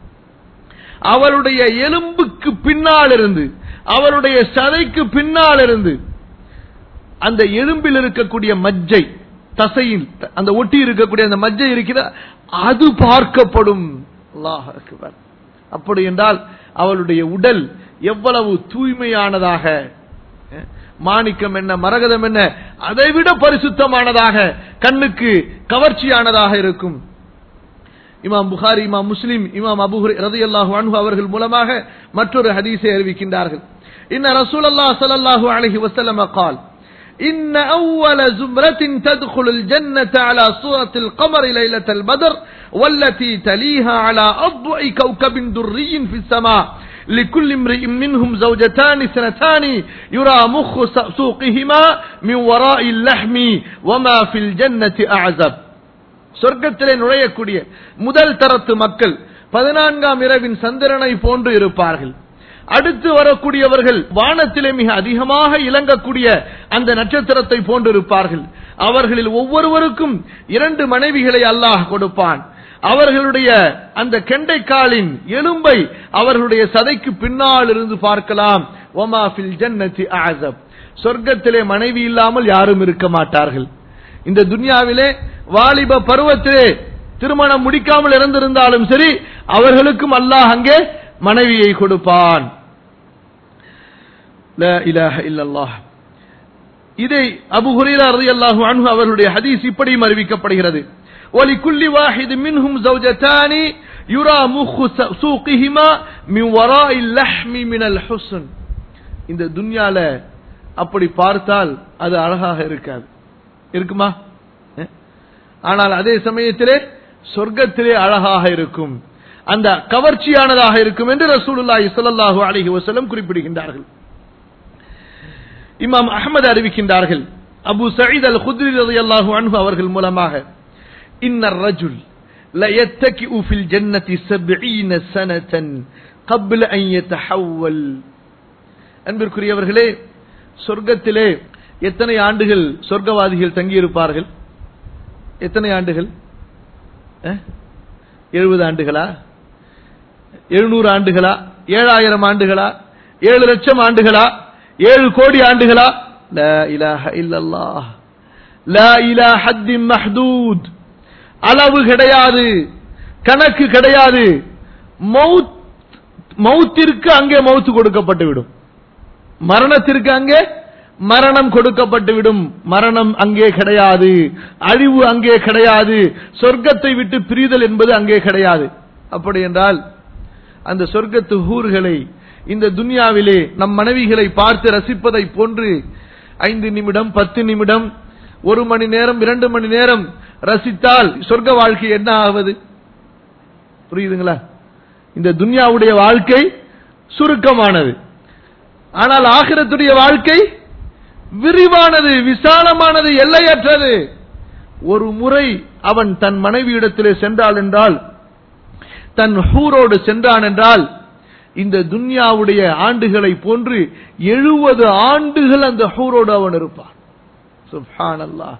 அவளுடைய எலும்புக்கு பின்னால் இருந்து அவருடைய சதைக்கு பின்னால் இருந்து அந்த எலும்பில் இருக்கக்கூடிய மஜ்ஜை தசையில் அந்த ஒட்டி இருக்கக்கூடிய அந்த மஜ்ஜை இருக்கிற அது பார்க்கப்படும் அல்லாஹ் அக்பர் அப்படி என்றால் அவளுடைய உடல் எவ்வளவு தூய்மையானதாக அஹ், மாணிக்கம் என்ன மரகதம் என்ன அதைவிட பரிசுத்தமானதாக கண்ணுக்கு கவர்ச்சியானதாக இருக்கும் இமாம் புகாரி இமாம் முஸ்லிம் இமாம் அபு ரதியல்லாஹு அன்ஹு அவர்கள் மூலமாக மற்றொரு ஹதீஸை அறிவிக்கின்றார்கள் இன்ன ரசூலல்லாஹ் ஸல்லல்லாஹு அலைஹி வஸல்லம் قال إن أول زمرة تدخل الجنة على صورة القمر ليلة البدر والتي تليها على أضوء كوكب دري في السماء لكل امرئ منهم زوجتان سنتان يرى مخ سوقهما من وراء اللحم وما في الجنة أعزب சொர்க்கத்திலே நுழையக்கூடிய முதல் தரத்து மக்கள் பதினான்காம் இரவின் சந்திரனை போன்று இருப்பார்கள் அடுத்து வரக்கூடியவர்கள் வானத்திலே மிக அதிகமாக இலங்கக்கூடிய அந்த நட்சத்திரத்தை போன்று இருப்பார்கள் அவர்களில் ஒவ்வொருவருக்கும் இரண்டு மனைவிகளை அல்லாஹ் கொடுப்பான் அவர்களுடைய அந்த கெண்டைக்காலின் எலும்பை அவர்களுடைய சதைக்கு பின்னால் இருந்து பார்க்கலாம் ஒமா ஃபில் ஜன்னதி அஸப் சொர்க்கத்திலே மனைவி இல்லாமல் யாரும் இருக்க மாட்டார்கள் இந்த துன்யாவிலே வாலிப பருவத்திலே திருமணம் முடிக்காமல் இறந்திருந்தாலும் சரி அவர்களுக்கும் அல்லாஹ் அங்கே மனைவியை கொடுப்பான் லா இலாஹ இல்லல்லாஹ் இதை அபு ஹுரைரா ரலியல்லாஹு அன்ஹு அவர்களுடைய ஹதீஸ் இப்படியும் அறிவிக்கப்படுகிறது ولكل واحد منهم زوجتان يرى مخ سوقهما من وراء اللحم من الحسن இந்த துன்யால அப்படி பார்த்தால் அது அழகாக இருக்காது இருக்குமா அஹ்? ஆனால் அதே சமயத்திலே சொர்க்கத்திலே அழகாக இருக்கும் அந்த கவர்ச்சியானதாக இருக்கும் என்று ரசூலுல்லாஹி ஸல்லல்லாஹு அலைஹி வஸல்லம் குறிப்பிடுகின்றார்கள் இமாம் அஹ்மத் அறிவிக்கின்றார்கள் அபு சயீத் அல் குத்ரி ரலியல்லாஹு அன்ஹு அவர்கள் மூலமாக இன்னர் ரஜுல் لا يتكئ في الجنة سبعين سنة قبل أن يتحول அன்பிற்குரியவர்களே சொர்க்கத்திலே எத்தனை ஆண்டுகள் சொர்க்கவாதிகள் தங்கியிருப்பார்கள் எத்தனை ஆண்டுகள் எழுபது ஆண்டுகளா எழுநூறு ஆண்டுகளா ஏழாயிரம் ஆண்டுகளா ஏழு லட்சம் ஆண்டுகளா ஏழு கோடி ஆண்டுகளா லா இலாஹ இல்லல்லாஹ் லா இலா ஹத்தின் மஹ்தூத் அளவு கிடையாது கணக்கு கிடையாது மௌத் மௌத்திற்கு அங்கே மௌத்து கொடுக்கப்பட்டு விடும் மரணத்திற்கு அங்கே மரணம் கொடுக்கப்பட்டு விடும் மரணம் அங்கே கிடையாது அழிவு அங்கே கிடையாது சொர்க்கத்தை விட்டு பிரிதல் என்பது அங்கே கிடையாது அப்படி என்றால் அந்த சொர்க்கத்து ஊர்களை இந்த துன்யாவிலே நம் மனைவிகளை பார்த்து ரசிப்பதை போன்று ஐந்து நிமிடம் பத்து நிமிடம் ஒரு மணி நேரம் இரண்டு மணி நேரம் ரசித்தால் சொர்க்க வாழ்க்கை என்ன ஆவது புரியுதுங்களா இந்த துன்யாவுடைய வாழ்க்கை சுருக்கமானது ஆனால் ஆகிரத்துடைய வாழ்க்கை விரிவானது விசாலமானது எல்லையற்றது ஒரு முறை அவன் தன் மனைவியிடத்திலே சென்றாள் என்றால் தன் ஹூரோடு சென்றான் என்றால் இந்த துன்யாவுடைய ஆண்டுகளை போன்று எழுபது ஆண்டுகள் அந்த ஹூரோடு அவன் இருப்பான் சுப்ஹான் அல்லாஹ்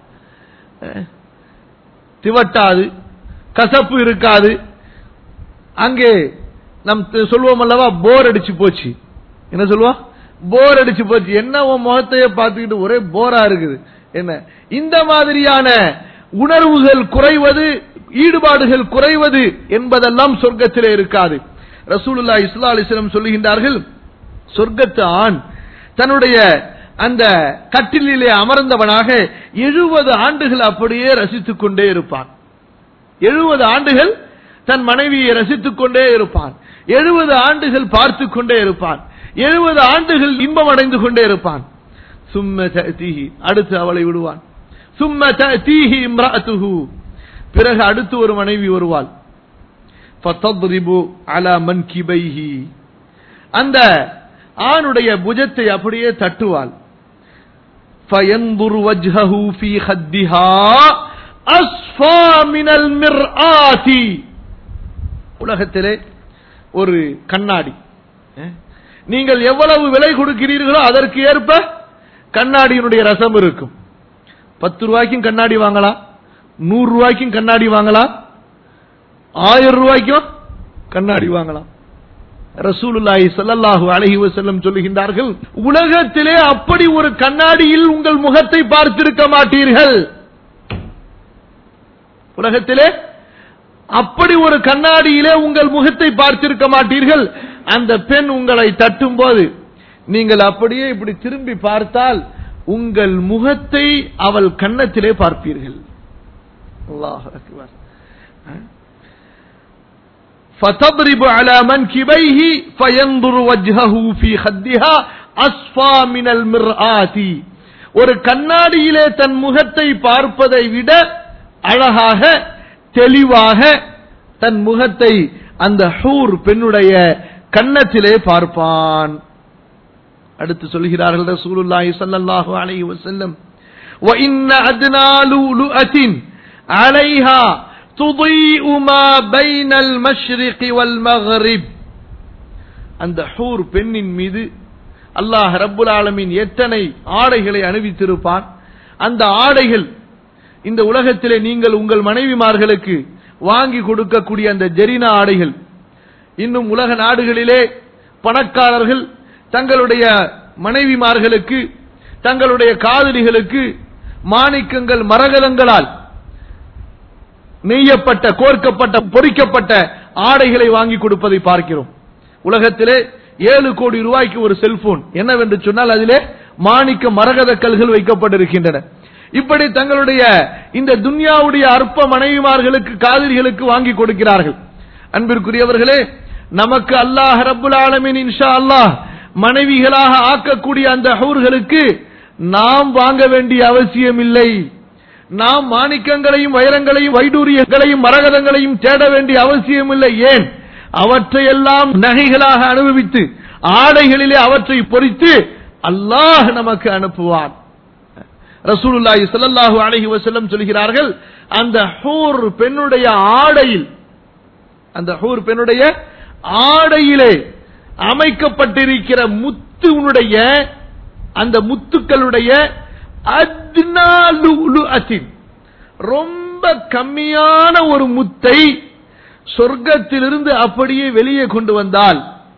திவட்டாது கசப்பு இருக்காது அங்கே நம் சொல்லுவோம் அல்லவா போர் அடிச்சு போச்சு என்ன சொல்லுவோம் போர் அடிச்சு போச்சு என்ன உன் முகத்தையே பார்த்துக்கிட்டு ஒரே போரா இருக்குது என்ன இந்த மாதிரியான உணர்வுகள் குறைவது ஈடுபாடுகள் குறைவது என்பதெல்லாம் சொர்க்கத்திலே இருக்காது ரசூலுல்லா இஸ்லா அலிஸ்லம் சொல்லுகின்றார்கள் சொர்க்கத்து ஆண் தன்னுடைய அந்த கட்டிலே அமர்ந்தவனாக எழுபது ஆண்டுகள் அப்படியே ரசித்துக் கொண்டே இருப்பான் எழுபது ஆண்டுகள் தன் மனைவியை ரசித்துக் கொண்டே இருப்பான் எழுபது ஆண்டுகள் பார்த்து கொண்டே இருப்பான் எழுபது ஆண்டுகள் இன்பம் அடைந்து கொண்டே இருப்பான் சும்ம தீஹி அடுத்து அவளை விடுவான் சும்ம தீஹி இம்ராத்துஹு பிறகு அடுத்து ஒரு மனைவி வருவாள் ஃபதத்ரிபு அலா மன்கிபைஹி அந்த ஆணுடைய புஜத்தை அப்படியே தட்டுவாள் فينظر وجهه في خدها أصفى من المرآة உலகத்திலே ஒரு கண்ணாடி நீங்கள் எவ்வளவு விலை கொடுக்கிறீர்களோ அதற்கு ஏற்ப கண்ணாடியினுடைய ரசம் இருக்கும் பத்து ரூபாய்க்கும் கண்ணாடி வாங்கலாம் நூறு ரூபாய்க்கும் கண்ணாடி வாங்கலாம் ஆயிரம் ரூபாய்க்கும் கண்ணாடி வாங்கலாம் ரசூலுல்லாஹி ஸல்லல்லாஹு அலைஹி வஸல்லம் சொல்லுகின்றார்கள் உலகத்திலே அப்படி ஒரு கண்ணாடியில் உங்கள் முகத்தை பார்த்திருக்க மாட்டீர்கள் உலகத்திலே அப்படி ஒரு கண்ணாடியிலே உங்கள் முகத்தை பார்த்திருக்க மாட்டீர்கள் அந்த பெண் உங்களை தட்டும் போது நீங்கள் அப்படியே இப்படி திரும்பி பார்த்தால் உங்கள் முகத்தை அவள் கன்னத்திலே பார்ப்பீர்கள் அல்லாஹ் அக்பர் فتضرب على منكبيه فينظر وجهه في خدها أصفى من المرآة ஒரு கண்ணாடியிலே தன் முகத்தை பார்ப்பதை விட அழகாக தெளிவாக தன் முகத்தை அந்த ஹூர் பெண்ணுடைய கன்னத்திலே பார்ப்பான் அடுத்து சொல்கிறார்கள் ரசூலுல்லாஹி ஸல்லல்லாஹு அலைஹி வஸல்லம் وَإِنَّ أَدْنَى لُؤْلُؤَةٍ عَلَيْهَا تضيء ما بين المشرق والمغرب அந்த ஹூர் பெண்ணின் மீது அல்லாஹ் ரப்புல் ஆலமின் எத்தனை ஆடைகளை அணிவித்திருப்பான் அந்த ஆடைகள் இந்த உலகத்திலே நீங்கள் உங்கள் மனைவிமார்களுக்கு வாங்கி கொடுக்கக்கூடிய அந்த ஜெரினா ஆடைகள் இன்னும் உலக நாடுகளிலே பணக்காரர்கள் தங்களுடைய மனைவிமார்களுக்கு தங்களுடைய காதலிகளுக்கு மாணிக்கங்கள் மரகதங்களால் நெய்யப்பட்ட கோர்க்கப்பட்ட பொறிக்கப்பட்ட ஆடைகளை வாங்கி கொடுப்பதை பார்க்கிறோம் உலகத்திலே ஏழு கோடி ரூபாய்க்கு ஒரு செல்போன் என்னவென்று சொன்னால் அதிலே மாணிக்க மரகத கல்கள் வைக்கப்பட்டிருக்கின்றன இப்படி தங்களுடைய இந்த துன்யாவுடைய அற்ப மனைவிமார்களுக்கு காதலிகளுக்கு வாங்கி கொடுக்கிறார்கள் அன்பிற்குரியவர்களே நமக்கு அல்லாஹ் ரப்புல் ஆலமின் இன்ஷா அல்லாஹ் மனைவிகளாக ஆக்கக்கூடிய அந்த ஹூர்களுக்கு நாம் வாங்க வேண்டிய அவசியம் இல்லை நாம் மாணிக்கங்களையும் வைரங்களையும் வைடூரியங்களையும் மரகதங்களையும் தேட வேண்டிய அவசியம் இல்லை ஏன் அவற்றையெல்லாம் நகைகளாக அனுபவித்து ஆடைகளிலே அவற்றை பொறித்து அல்லாஹ் நமக்கு அனுப்புவான் ரசூலுல்லாஹி ஸல்லல்லாஹு அலைஹி வஸல்லம் சொல்கிறார்கள் அந்த ஹூர் பெண்ணுடைய ஆடையில் அந்த ஹூர் பெண்ணுடைய ஆடையிலே அமைக்கப்பட்டிருக்கிற முத்துனுடைய அந்த முத்துக்களுடைய அத்தின் ரொம்ப கம்மியான ஒரு முத்தை சொர்க்கத்திலிருந்து அப்படியே வெளியே கொண்டு வந்தால்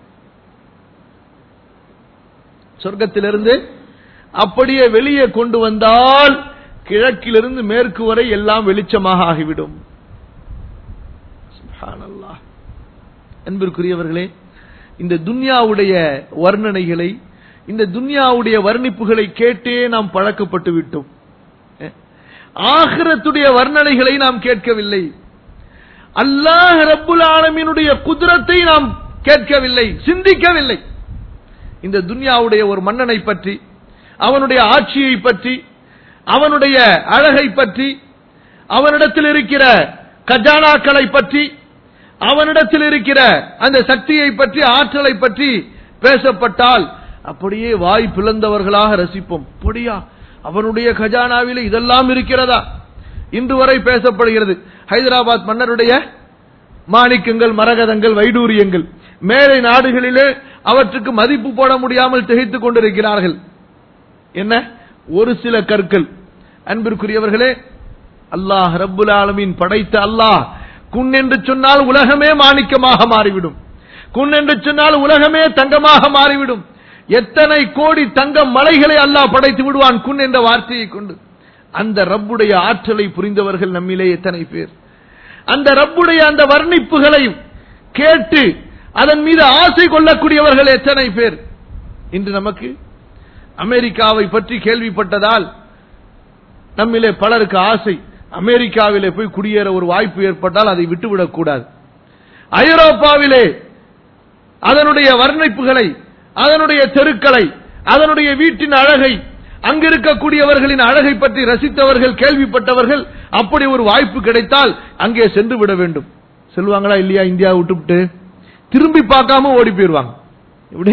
சொர்க்கத்திலிருந்து அப்படியே வெளியே கொண்டு வந்தால் கிழக்கிலிருந்து மேற்கு வரை எல்லாம் வெளிச்சமாக ஆகிவிடும் சுப்ஹானல்லாஹ். அன்பிற்குரியவர்களே இந்த துன்யாவுடைய வர்ணனைகளை இந்த துன்யாவுடைய வர்ணிப்புகளை கேட்டே நாம் பழக்கப்பட்டு விட்டோம் ஆகிரத்துடைய வர்ணனைகளை நாம் கேட்கவில்லை அல்லாஹ் ரப்புல் ஆலமீனுடைய குதிரத்தை நாம் கேட்கவில்லை சிந்திக்கவில்லை இந்த துன்யாவுடைய ஒரு மன்னனை பற்றி அவனுடைய ஆட்சியை பற்றி அவனுடைய அழகை பற்றி அவனிடத்தில் இருக்கிற கஜானாக்களை பற்றி அவனிடத்தில் இருக்கிற அந்த சக்தியை பற்றி ஆற்றலை பற்றி பேசப்பட்டால் அப்படியே வாய் பிளந்தவர்களாக ரசிப்போம் அப்படியா அவனுடைய கஜானாவில் இதெல்லாம் இருக்கிறதா இன்று வரை பேசப்படுகிறது ஹைதராபாத் மன்னருடைய மாணிக்கங்கள் மரகதங்கள் வைடூரியங்கள் மேலை நாடுகளிலே அவற்றுக்கு மதிப்பு போட முடியாமல் திகைத்துக் கொண்டிருக்கிறார்கள் என்ன ஒரு சில கற்கள் அன்பிற்குரியவர்களே அல்லாஹ் ரப்புல் ஆலமீன் படைத்த அல்லாஹ் குன் என்று சொன்னால் உலகமே மாணிக்கமாக மாறிவிடும் குன் என்று சொன்னால் உலகமே தங்கமாக மாறிவிடும் எத்தனை கோடி தங்க மலைகளை அல்லாஹ் படைத்து விடுவான் குன் என்ற வார்த்தையை கொண்டு அந்த ரப்புடைய ஆற்றலை புரிந்தவர்கள் நம்மிலே எத்தனை பேர் அந்த ரப்புடைய அந்த வர்ணிப்புகளையும் கேட்டு அதன் மீது ஆசை கொள்ளக்கூடியவர்கள் எத்தனை பேர் இன்று நமக்கு அமெரிக்காவை பற்றி கேள்விப்பட்டதால் நம்மிலே பலருக்கு ஆசை அமெரிக்காவிலே போய் குடியேற ஒரு வாய்ப்பு ஏற்பட்டால் அதை விட்டுவிடக் கூடாது ஐரோப்பாவிலே அதனுடைய வர்ணிப்புகளை அதனுடைய தெருக்களை அதனுடைய வீட்டின் அழகை அங்கிருக்கக்கூடியவர்களின் அழகை பற்றி ரசித்தவர்கள் கேள்விப்பட்டவர்கள் அப்படி ஒரு வாய்ப்பு கிடைத்தால் அங்கே சென்று விட வேண்டும் செல்வாங்களா இல்லையா இந்தியா விட்டுவிட்டு திரும்பி பார்க்காம ஓடி போயிருவாங்க எப்படி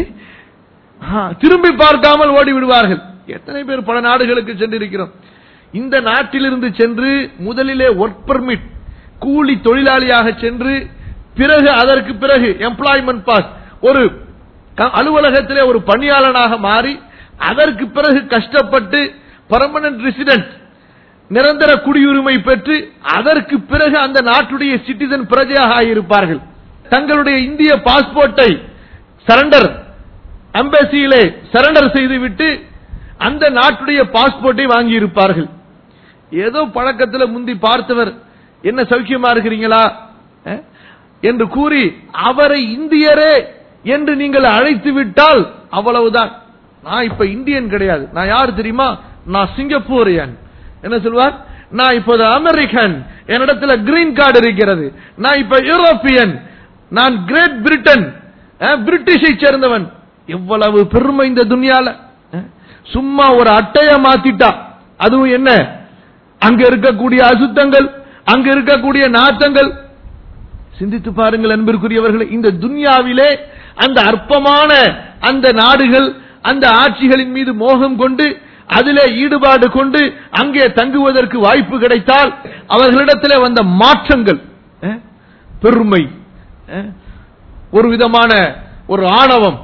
ஆ, திரும்பி பார்க்காமல் ஓடி விடுவார்கள் எத்தனை பேர் பல நாடுகளுக்கு சென்றிருக்கிறோம் இந்த நாட்டிலிருந்து சென்று முதலிலே ஒர்க் பர்மிட் கூலி தொழிலாளியாக சென்று பிறகு அதற்கு பிறகு எம்ப்ளாய்மெண்ட் பாஸ் ஒரு க- அலுவலகத்திலே ஒரு பணியாளனாக மாறி அதற்கு பிறகு கஷ்டப்பட்டு பர்மனன்ட் ரெசிடென்ட் நிரந்தர குடியுரிமை பெற்று அதற்கு பிறகு அந்த நாட்டுடைய சிட்டிசன் பிரஜையாக ஆகியிருப்பார்கள் தங்களுடைய இந்திய பாஸ்போர்ட்டை சரண்டர் அம்பேசியிலே சரண்டர் செய்துவிட்டு அந்த நாட்டுடைய பாஸ்போர்ட்டை வாங்கி இருப்பார்கள் ஏதோ பழக்கத்தில் முந்தி பார்த்தவர் என்ன சௌக்கியமா இருக்கிறீங்களா அஹ்? என்று கூறி அவரை இந்தியரே என்று நீங்கள் அழைத்து விட்டால் அவ்வளவுதான் நான் இப்ப இந்தியன் கிடையாது நான் யார் தெரியுமா நான் சிங்கப்பூரியன் என்ன சொல்வார் நான் இப்போது அமெரிக்கன் என்னிடத்துல கிரீன் கார்டு இருக்கிறது நான் இப்ப யூரோப்பியன் நான் கிரேட் பிரிட்டன் அஹ், பிரிட்டிஷை சேர்ந்தவன் எவ்வளவு பெருமை இந்த துனியால அஹ், சும்மா ஒரு அட்டைய மாத்திட்டா அதுவும் என்ன அங்க இருக்கக்கூடிய அசுத்தங்கள் அங்க இருக்கக்கூடிய நாத்தங்கள் சிந்தித்து பாருங்கள் அன்பிற்குரியவர்களே இந்த துன்யாவிலே அந்த அற்பமான அந்த நாடுகள் அந்த ஆட்சிகளின் மீது மோகம் கொண்டு அதிலே ஈடுபாடு கொண்டு அங்கே தங்குவதற்கு வாய்ப்பு கிடைத்தால் அவர்களிடத்திலே வந்த மாற்றங்கள் அஹ், பெருமை அஹ், ஒரு விதமான ஒரு ஆணவம்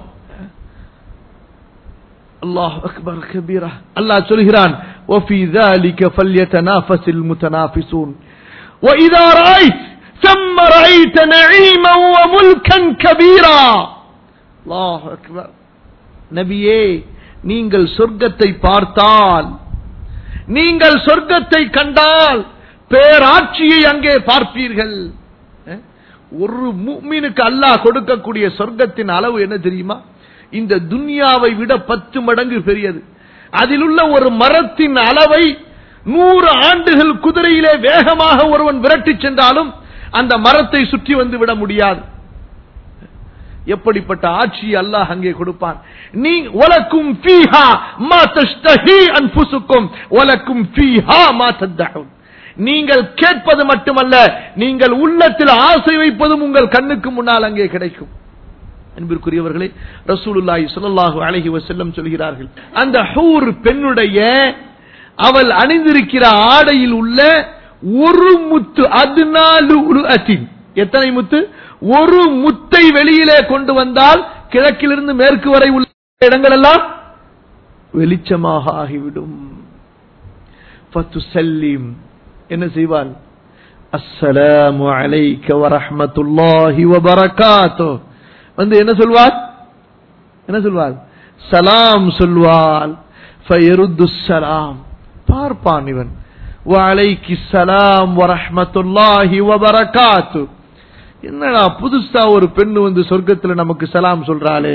அல்லாஹ் அக்பர் கபீரா அல்லாஹ் சொல்கிறான் وفي ذلك فليتنافس المتنافسون وإذا رأيت ثم رأيت نعيما وملكا كبيرا الله أكبر நபியே நீங்கள் சொர்க்கத்தை பார்த்தால் நீங்கள் சொர்க்கத்தை கண்டால் பேராட்சியை அங்கே பார்ப்பீர்கள் அஹ்? ஒரு முக்மீனுக்கு அல்லாஹ் கொடுக்கக்கூடிய சொர்க்கத்தின் அளவு என்ன தெரியுமா இந்த துன்யாவை விட பத்து மடங்கு பெரியது அதில் உள்ள ஒரு மரத்தின் அளவை நூறு ஆண்டுகள் குதிரையிலே வேகமாக ஒருவன் விரட்டிச் சென்றாலும் அந்த மரத்தை சுற்றி வந்து விட முடியாது எப்படிப்பட்ட ஆட்சி அல்லாஹ் அங்கே கொடுப்பான் நீ ஒலக்கும் ஃபீஹா மா தஷ்தஹி அன்ஃபுசுக்கும் ஒலக்கும் ஃபீஹா மா தத்தஹுன் நீங்கள் கேட்பது மட்டுமல்ல நீங்கள் உள்ளத்தில் ஆசை வைப்பதும் உங்கள் கண்ணுக்கு முன்னால் அங்கே கிடைக்கும் அன்பிற்குரியவர்களே ரசூலுல்லாஹி ஸல்லல்லாஹு அலைஹி வஸல்லம் சொல்கிறார்கள் அந்த ஹூர் பெண்ணுடைய அவள் அணிந்திருக்கிற ஆடையில் உள்ள ஒரு முத்து அதுநாலு உருஅத்தின் எத்தனை முத்து ஒரு முத்தை வெளியிலே கொண்டு வந்தால் கிழக்கிலிருந்து மேற்கு வரை உள்ள இடங்கள் எல்லாம் வெளிச்சமாக ஆகிவிடும் ஃபத்துசல்லிம் என்ன செய்வாள் அஸ்ஸலாமு அலைக்க வரஹ்மத்துல்லாஹி வபரகாத்துஹ் வந்து என்ன சொல்வார் என்ன சொல்வார் சலாம் சொல்வாள் ஃபயருத்து சலாம் பார்ப்பான் இவன் வலைக்கு சலாம் வரஹ்மத்துல்லாஹி வபரகாத்து என்னடா புதுசா ஒரு பெண்ணு வந்து சொர்க்கத்துல நமக்கு சலாம் சொல்றாளே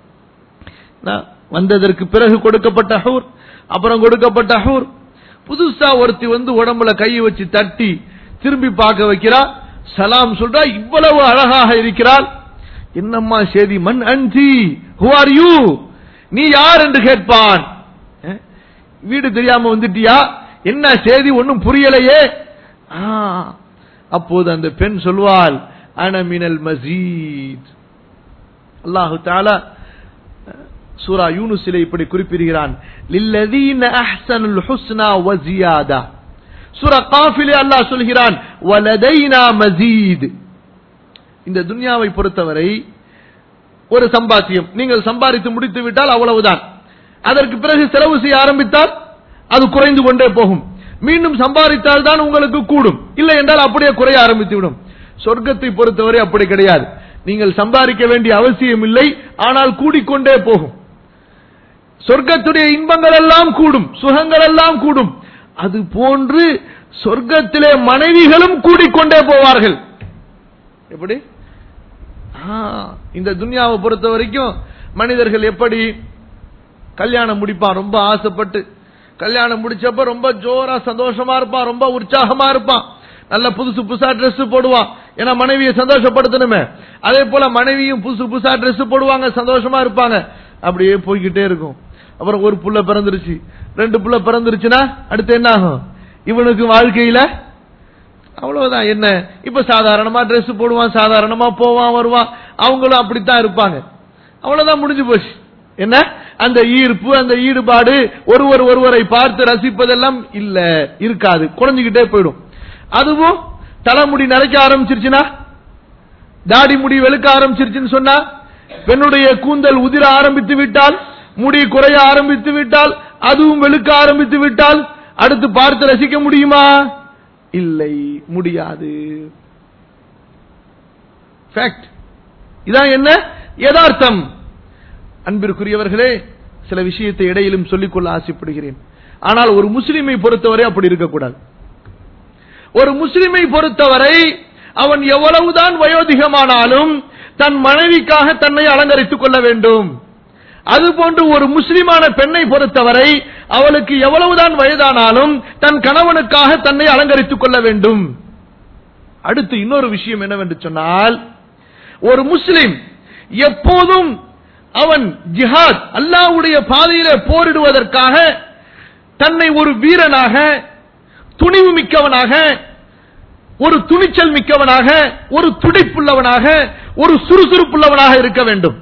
நான் வந்ததற்கு பிறகு கொடுக்கப்பட்ட ஹூர் அப்புறம் கொடுக்கப்பட்ட ஹூர் புதுசா ஒருத்தி வந்து உடம்புல கையை வச்சு தட்டி திரும்பி பார்க்க வைக்கிறா சலாம் சொல்றா இவ்வளவு அழகாக இருக்கிறாள் என்னம்மா செய்தி மண் அஞ்சி ஹூ ஆர் யூ நீ யார் என்று கேட்பான் அஹ், வீடு தெரியாம வந்துட்டியா என்ன செய்தி ஒன்னும் புரியலையே ஆ, அப்போது அந்த பெண் சொல்வாள் அனமினல் மசீத் அல்லாஹு தாலா சூரா யூனுஸிலே இப்படி குறிப்பிடுகிறான் லில்லதீன அஹ்ஸனுல் ஹுஸ்னா வ ஜியாதா சூரா காஃபிலே அல்லாஹ் சொல்கிறான் வலதைனா மஸீத் இந்த துன்யாவை பொறுத்தவரை ஒரு சம்பாத்தியம் நீங்கள் சம்பாதித்து முடித்து விட்டால் அவ்வளவுதான் அதற்கு பிறகு செலவு செய்ய ஆரம்பித்தால் அது குறைந்து கொண்டே போகும் மீண்டும் சம்பாதித்தால் தான் உங்களுக்கு கூடும் இல்லை என்றால் அப்படியே குறைய ஆரம்பித்து விடும் சொர்க்கத்தை பொறுத்தவரை அப்படி கிடையாது நீங்கள் சம்பாதிக்க வேண்டிய அவசியம் இல்லை ஆனால் கூடிக்கொண்டே போகும் சொர்க்கத்துடைய இன்பங்கள் எல்லாம் கூடும் சுகங்கள் எல்லாம் கூடும் அது போன்று சொர்க்கத்திலே மனைவிகளும் கூடிக்கொண்டே போவார்கள் எப்படி ஆ, இந்த துன்யாவை பொறுத்த வரைக்கும் மனிதர்கள் எப்படி கல்யாணம் முடிப்பான் ரொம்ப ஆசைப்பட்டு கல்யாணம் முடிச்சப்ப ரொம்ப ஜோரா சந்தோஷமா இருப்பான் ரொம்ப உற்சாகமா இருப்பான் நல்ல புதுசு புதுசா Dress போடுவான் ஏன்னா மனைவியை சந்தோஷப்படுத்தணுமே அதே போல மனைவியும் புதுசு புதுசா Dress போடுவாங்க சந்தோஷமா இருப்பாங்க அப்படியே போய்கிட்டே இருக்கும் அப்புறம் ஒரு புள்ள பிறந்துருச்சு ரெண்டு புள்ள பிறந்துருச்சுன்னா அடுத்து என்ன ஆகும் இவனுக்கு வாழ்க்கையில அவ்வளவுதான் என்ன இப்ப சாதாரணமா Dress போடுவான் சாதாரணமா போவான் வருவான் அவங்களும் அப்படித்தான் இருப்பாங்க அவ்வளவுதான் முடிஞ்சு போச்சு என்ன அந்த ஈர்ப்பு அந்த ஈடுபாடு ஒருவர் ஒருவரை பார்த்து ரசிப்பதெல்லாம் இல்ல இருக்காது குறைஞ்சுக்கிட்டே போயிடும் அதுவும் தலைமுடி நரைக்க ஆரம்பிச்சிருச்சுன்னா தாடி முடி வெளுக்க ஆரம்பிச்சிருச்சுன்னு சொன்னா பெண்ணுடைய கூந்தல் உதிர ஆரம்பித்து விட்டால் முடி குறைய ஆரம்பித்து விட்டால் அதுவும் வெளுக்க ஆரம்பித்து விட்டால் அடுத்து பார்த்து ரசிக்க முடியுமா இல்லை முடியாது Fact. இதான் என்ன யதார்த்தம் அன்பிற்குரியவர்களே சில விஷயத்தை இடையிலும் சொல்லிக்கொள்ள ஆசைப்படுகிறேன் ஆனால் ஒரு முஸ்லிமை பொறுத்தவரை அப்படி இருக்கக்கூடாது ஒரு முஸ்லிமை பொறுத்தவரை அவன் எவ்வளவுதான் வயோதிகமானாலும் தன் மனைவிக்காக தன்னை அலங்கரித்துக் கொள்ள வேண்டும் அதுபோன்று ஒரு முஸ்லிமான பெண்ணை பொறுத்தவரை அவளுக்கு எவ்வளவுதான் வயதானாலும் தன் கணவனுக்காக தன்னை அலங்கரித்துக் கொள்ள வேண்டும் அடுத்து இன்னொரு விஷயம் என்னவென்று சொன்னால் ஒரு முஸ்லிம் எப்போதும் அவன் ஜிஹாத் அல்லாஹ்வுடைய பாதையிலே போரிடுவதற்காக தன்னை ஒரு வீரனாக துணிவு மிக்கவனாக ஒரு துணிச்சல் மிக்கவனாக ஒரு துடிப்புள்ளவனாக ஒரு சுறுசுறுப்புள்ளவனாக இருக்க வேண்டும்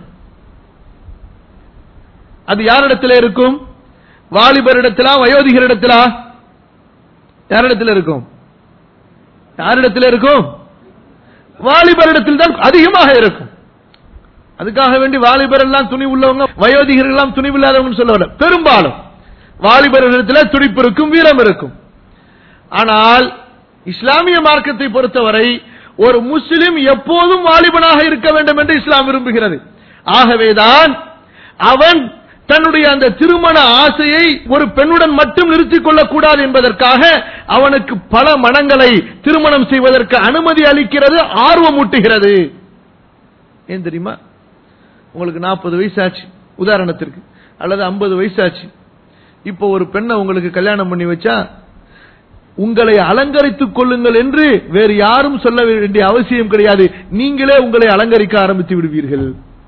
அது யாரிடத்தில் இருக்கும் வாலிபரிடத்திலா வயோதிகரிடத்திலா யாரிடத்தில் இருக்கும் யாரிடத்தில் இருக்கும் வாலிபரிடத்தில் தான் அதிகமாக இருக்கும் அதுக்காக வேண்டி வாலிபர் எல்லாம் துணி உள்ளவங்க வயோதிகர்கள் எல்லாம் துணிவு இல்லாதவங்க சொல்ல வரல. பெரும்பாலும் வாலிபரிடத்தில் துடிப்பு இருக்கும் வீரம் இருக்கும் ஆனால் இஸ்லாமிய மார்க்கத்தை பொறுத்தவரை ஒரு முஸ்லிம் எப்போதும் வாலிபனாக இருக்க வேண்டும் என்று இஸ்லாம் விரும்புகிறது ஆகவேதான் அவன் தன்னுடைய அந்த திருமண ஆசையை ஒரு பெண்ணுடன் மட்டும் நிறுத்திக் கொள்ளக் கூடாது என்பதற்காக அவனுக்கு பல மனங்களை திருமணம் செய்வதற்கு அனுமதி அளிக்கிறது ஆர்வமூட்டுகிறது ஏன் தெரியுமா உங்களுக்கு நாற்பது வயசாச்சு உதாரணத்திற்கு அல்லது ஐம்பது வயசாச்சு இப்போ ஒரு பெண்ணை உங்களுக்கு கல்யாணம் பண்ணி வச்சா உங்களை அலங்கரித்துக் கொள்ளுங்கள் என்று வேறு யாரும் சொல்ல வேண்டிய அவசியம் கிடையாது நீங்களே உங்களை அலங்கரிக்க ஆரம்பித்து விடுவீர்கள்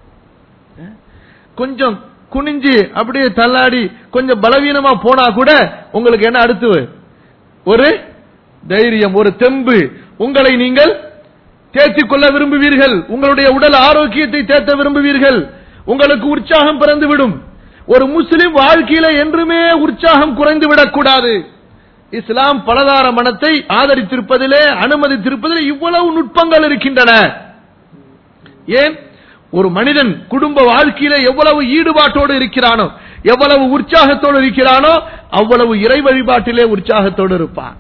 கொஞ்சம் குனிஞ்சு அப்படியே தள்ளாடி கொஞ்சம் பலவீனமா போனா கூட உங்களுக்கு என்ன அடுத்து ஒரு தைரியம் ஒரு தெம்பு உங்களை நீங்கள் தேர்த்திக் கொள்ள விரும்புவீர்கள் உங்களுடைய உடல் ஆரோக்கியத்தை தேர்த்த விரும்புவீர்கள் உங்களுக்கு உற்சாகம் பிறந்துவிடும் ஒரு முஸ்லிம் வாழ்க்கையில என்றுமே உற்சாகம் குறைந்து விடக்கூடாது இஸ்லாம் பலதார மனத்தை ஆதரித்திருப்பதிலே அனுமதித்திருப்பதிலே இவ்வளவு நுட்பங்கள் இருக்கின்றன ஏன் ஒரு மனிதன் குடும்ப வாழ்க்கையில எவ்வளவு ஈடுபாட்டோடு இருக்கிறானோ எவ்வளவு உற்சாகத்தோடு இருக்கிறானோ அவ்வளவு இறை வழிபாட்டிலே உற்சாகத்தோடு இருப்பான்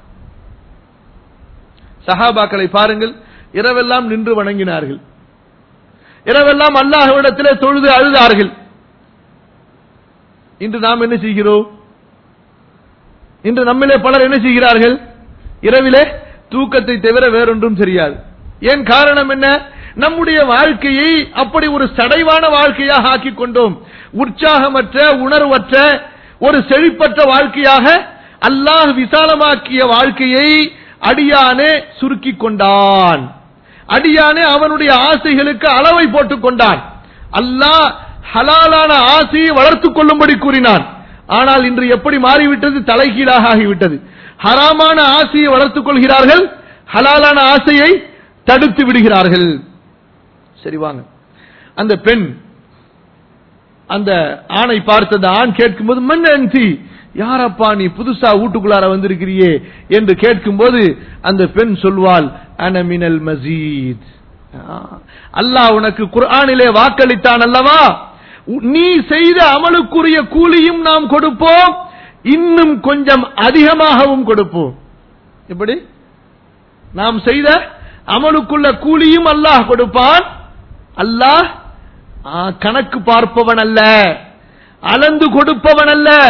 சஹாபாக்களை பாருங்கள் இரவெல்லாம் நின்று வணங்கினார்கள் இரவெல்லாம் அல்லாஹ்விடத்திலே தொழுது அழுதார்கள் இன்று நாம் என்ன செய்கிறோம் இன்று நம்மிலே பலர் என்ன செய்கிறார்கள் இரவிலே தூக்கத்தை தவிர வேறொன்றும் தெரியாது ஏன் காரணம் என்ன நம்முடைய வாழ்க்கையை அப்படி ஒரு சடைவான வாழ்க்கையாக ஆக்கிக் கொண்டோம் உற்சாகமற்ற உணர்வற்ற ஒரு செழிப்பற்ற வாழ்க்கையாக அல்லாஹ் விசாலமாக்கிய வாழ்க்கையை அடியானே சுருக்கிக் கொண்டான் அடியானே அவனுடைய ஆசைகளுக்கு அளவை போட்டுக் கொண்டான் அல்லாஹ் ஹலாலான ஆசையை வளர்த்துக் கொள்ளும்படி கூறினான் ஆனால் இன்று எப்படி மாறிவிட்டது தலைகீழாக ஆகிவிட்டது ஹராமான ஆசையை வளர்த்துக் கொள்கிறார்கள் ஹலாலான ஆசையை தடுத்து விடுகிறார்கள் சரி வாங்க அந்த பெண் அந்த ஆணை பார்த்து அந்த ஆண் கேட்கும்போது மன்னி யாரப்பா நீ புதுசா வீட்டுக்குள்ளார வந்திருக்கிறியே என்று கேட்கும்போது அந்த பெண் சொல்வாள் அனமினல் மசீத் அல்லாஹ் உனக்கு குர்ஆனிலே வாக்களித்தான் அல்லவா நீ செய்த அமலுக்குரிய கூலியும் நாம் கொடுப்போம் இன்னும் கொஞ்சம் அதிகமாகவும் கொடுப்போம் எப்படி நாம் செய்த அமலுக்குள்ள கூலியும் அல்லாஹ் கொடுப்பான் அல்லாஹ் ஆ, கணக்கு பார்ப்பவன் அல்ல அளந்து கொடுப்பவன் அல்ல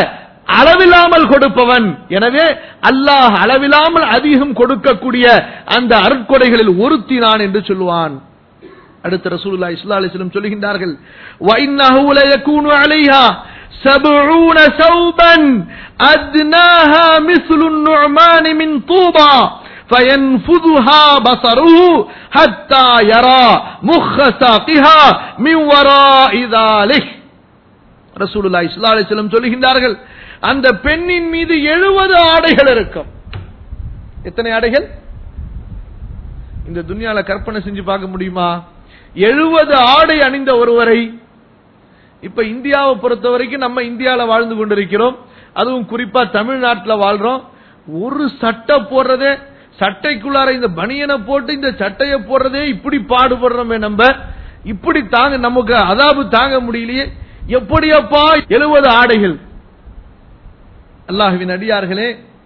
அளவில்லாமல் கொடுப்பவன் எனவே அல்லாஹ் அளவில்லாமல் அதிகம் கொடுக்கக்கூடிய அந்த அருட்கொடைகளில் ஒருத்தி நான் என்று சொல்லுவான் அடுத்த ரசூலுல்லாஹி ஸல்லல்லாஹு அலைஹி வஸல்லம் சொல்லுகின்றார்கள் وَإِنَّهُ لَيَكُونُ عَلَيْهَا سَبْعُونَ ثَوْبًا أَدْنَاهَا مِثْلُ النُّعْمَانِ مِنْ طُوبَى فينفذها بصره حتى يرى مخ ساقها من وراء ذلك ரசூலுல்லாஹி ஸல்லல்லாஹு அலைஹி வஸல்லம் சொல்லுகின்றார்கள் அந்த பெண்ணின் மீது 70 ஆடைகள் இருக்கும் எத்தனை ஆடைகள் இந்த துன்யால கற்பனை செஞ்சு பார்க்க முடியுமா 70 ஆடை அணிந்த ஒருவரை இப்ப இந்தியாவை பொறுத்த வரைக்கும் நம்ம இந்தியால வாழ்ந்து கொண்டிருக்கிறோம் அதுவும் குறிப்பா தமிழ்நாட்டில் வாழ்றோம் ஒரு சட்டை போடுறதே சட்டைக்குள்ளார இந்த பனியனை போட்டு இந்த சட்டையை போடுறதே இப்படி பாடுபடுறோமே நம்ம இப்படி தாங்க நமக்கு அதாபு தாங்க முடியலையே எப்படியப்பா எழுபது ஆடைகள் அல்லாஹுவின் அடியார்களே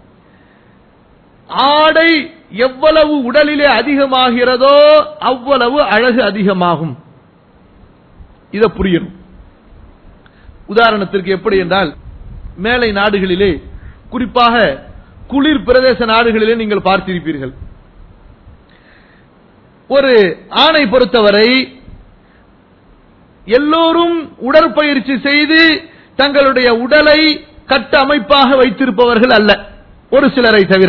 ஆடை எவ்வளவு உடலிலே அதிகமாகிறதோ அவ்வளவு அழகு அதிகமாகும் இத புரியணும் உதாரணத்திற்கு எப்படி என்றால் மேலை நாடுகளிலே குறிப்பாக குளிர் பிரதேச நாடுகளிலே நீங்கள் பார்த்திருப்பீர்கள் ஒரு ஆணை பொறுத்தவரை எல்லோரும் உடற்பயிற்சி செய்து தங்களுடைய உடலை கட்ட அமைப்பாக வைத்திருப்பவர்கள் அல்ல ஒரு சிலரை தவிர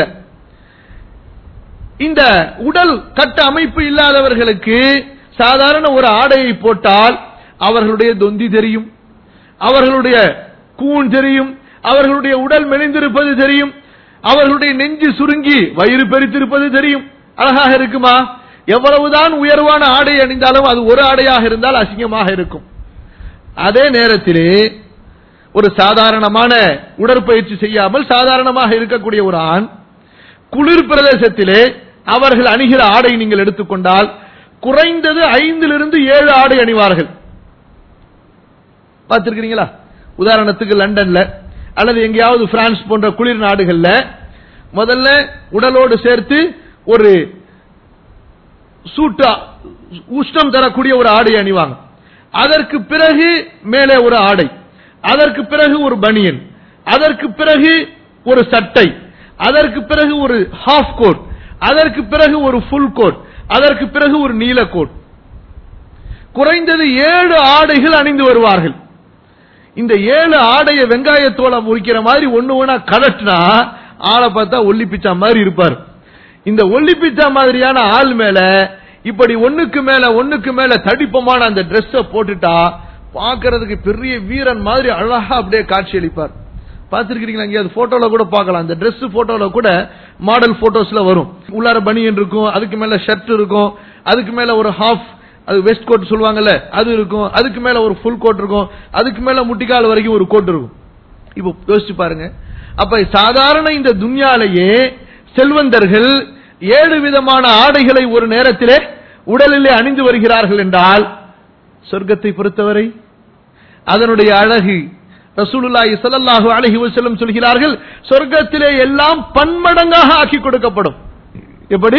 இந்த உடல் கட்ட அமைப்பு இல்லாதவர்களுக்கு சாதாரண ஒரு ஆடையை போட்டால் அவர்களுடைய தொந்தி தெரியும் அவர்களுடைய கூன் தெரியும் அவர்களுடைய உடல் மெலிந்திருப்பது தெரியும் அவர்களுடைய நெஞ்சு சுருங்கி வயிறு பெருத்திருப்பது தெரியும் அழகாக இருக்குமா எவ்வளவுதான் உயர்வான ஆடை அணிந்தாலும் அது ஒரு ஆடையாக இருந்தால் அசிங்கமாக இருக்கும் அதே நேரத்திலே ஒரு சாதாரணமான உடற்பயிற்சி செய்யாமல் சாதாரணமாக இருக்கக்கூடிய ஒரு ஆண் குளிர் பிரதேசத்திலே அவர்கள் அணிகிற ஆடை நீங்கள் எடுத்துக்கொண்டால் குறைந்தது ஐந்திலிருந்து ஏழு ஆடை அணிவார்கள் பார்த்திருக்கிறீங்களா உதாரணத்துக்கு லண்டன்ல அல்லது எங்கேயாவது பிரான்ஸ் போன்ற குளிர் நாடுகள்ல முதல்ல உடலோடு சேர்த்து ஒரு சூட்டா உஷ்ணம் தரக்கூடிய ஒரு ஆடை அணிவாங்க அதற்கு பிறகு மேலே ஒரு ஆடை அதற்கு பிறகு ஒரு பனியன் அதற்கு பிறகு ஒரு சட்டை அதற்கு பிறகு ஒரு ஹாஃப் கோட் அதற்கு பிறகு ஒரு ஃபுல் கோட் அதற்கு பிறகு ஒரு நீல கோட் குறைந்தது ஏழு ஆடைகள் அணிந்து வருவார்கள் இந்த ஏழு ஆடைய வெங்காயத்தோலை முறிக்கிற மாதிரி ஒண்ணு ஒண்ணா கலட்டினா ஆளை பார்த்தா ஒல்லி பிச்சா மாதிரி இருப்பார் இந்த ஒல்லி பிச்சா மாதிரியான ஆள் மேல இப்படி ஒண்ணுக்கு மேல ஒண்ணுக்கு மேல தடிப்பமான அந்த டிரெஸ் போட்டுட்டா பாக்குறதுக்கு பெரிய வீரன் மாதிரி அழகா அப்படியே காட்சி அளிப்பார் பார்த்திருக்கீங்களா எங்கேயாவது போட்டோல கூட பார்க்கலாம் அந்த Dress போட்டோல கூட மாடல் போட்டோஸ்ல வரும் உள்ளார பனியன் இருக்கும் அதுக்கு மேல ஷர்ட் இருக்கும் அதுக்கு மேல ஒரு ஹாஃப் அது வெஸ்ட் கோட் சொல்லுவாங்கல்ல அது இருக்கும் அதுக்கு மேல ஒரு ஃபுல் கோட் இருக்கும் அதுக்கு மேல முட்டிக்கால் வரைக்கும் ஒரு கோட் இருக்கும் இப்போ யோசிச்சு பாருங்க அப்ப சாதாரண இந்த துன்யாலேயே செல்வந்தர்கள் ஏழு விதமான ஆடைகளை ஒரு நேரத்திலே உடலிலே அணிந்து வருகிறார்கள் என்றால் சொர்க்கத்தை பொறுத்தவரை அதனுடைய அழகு ரசூலுல்லாஹி ஸல்லல்லாஹு அலைஹி வஸல்லம் சொல்கிறார்கள் சொர்க்கத்திலே எல்லாம் பன்மடங்காக ஆக்கி கொடுக்கப்படும் எப்படி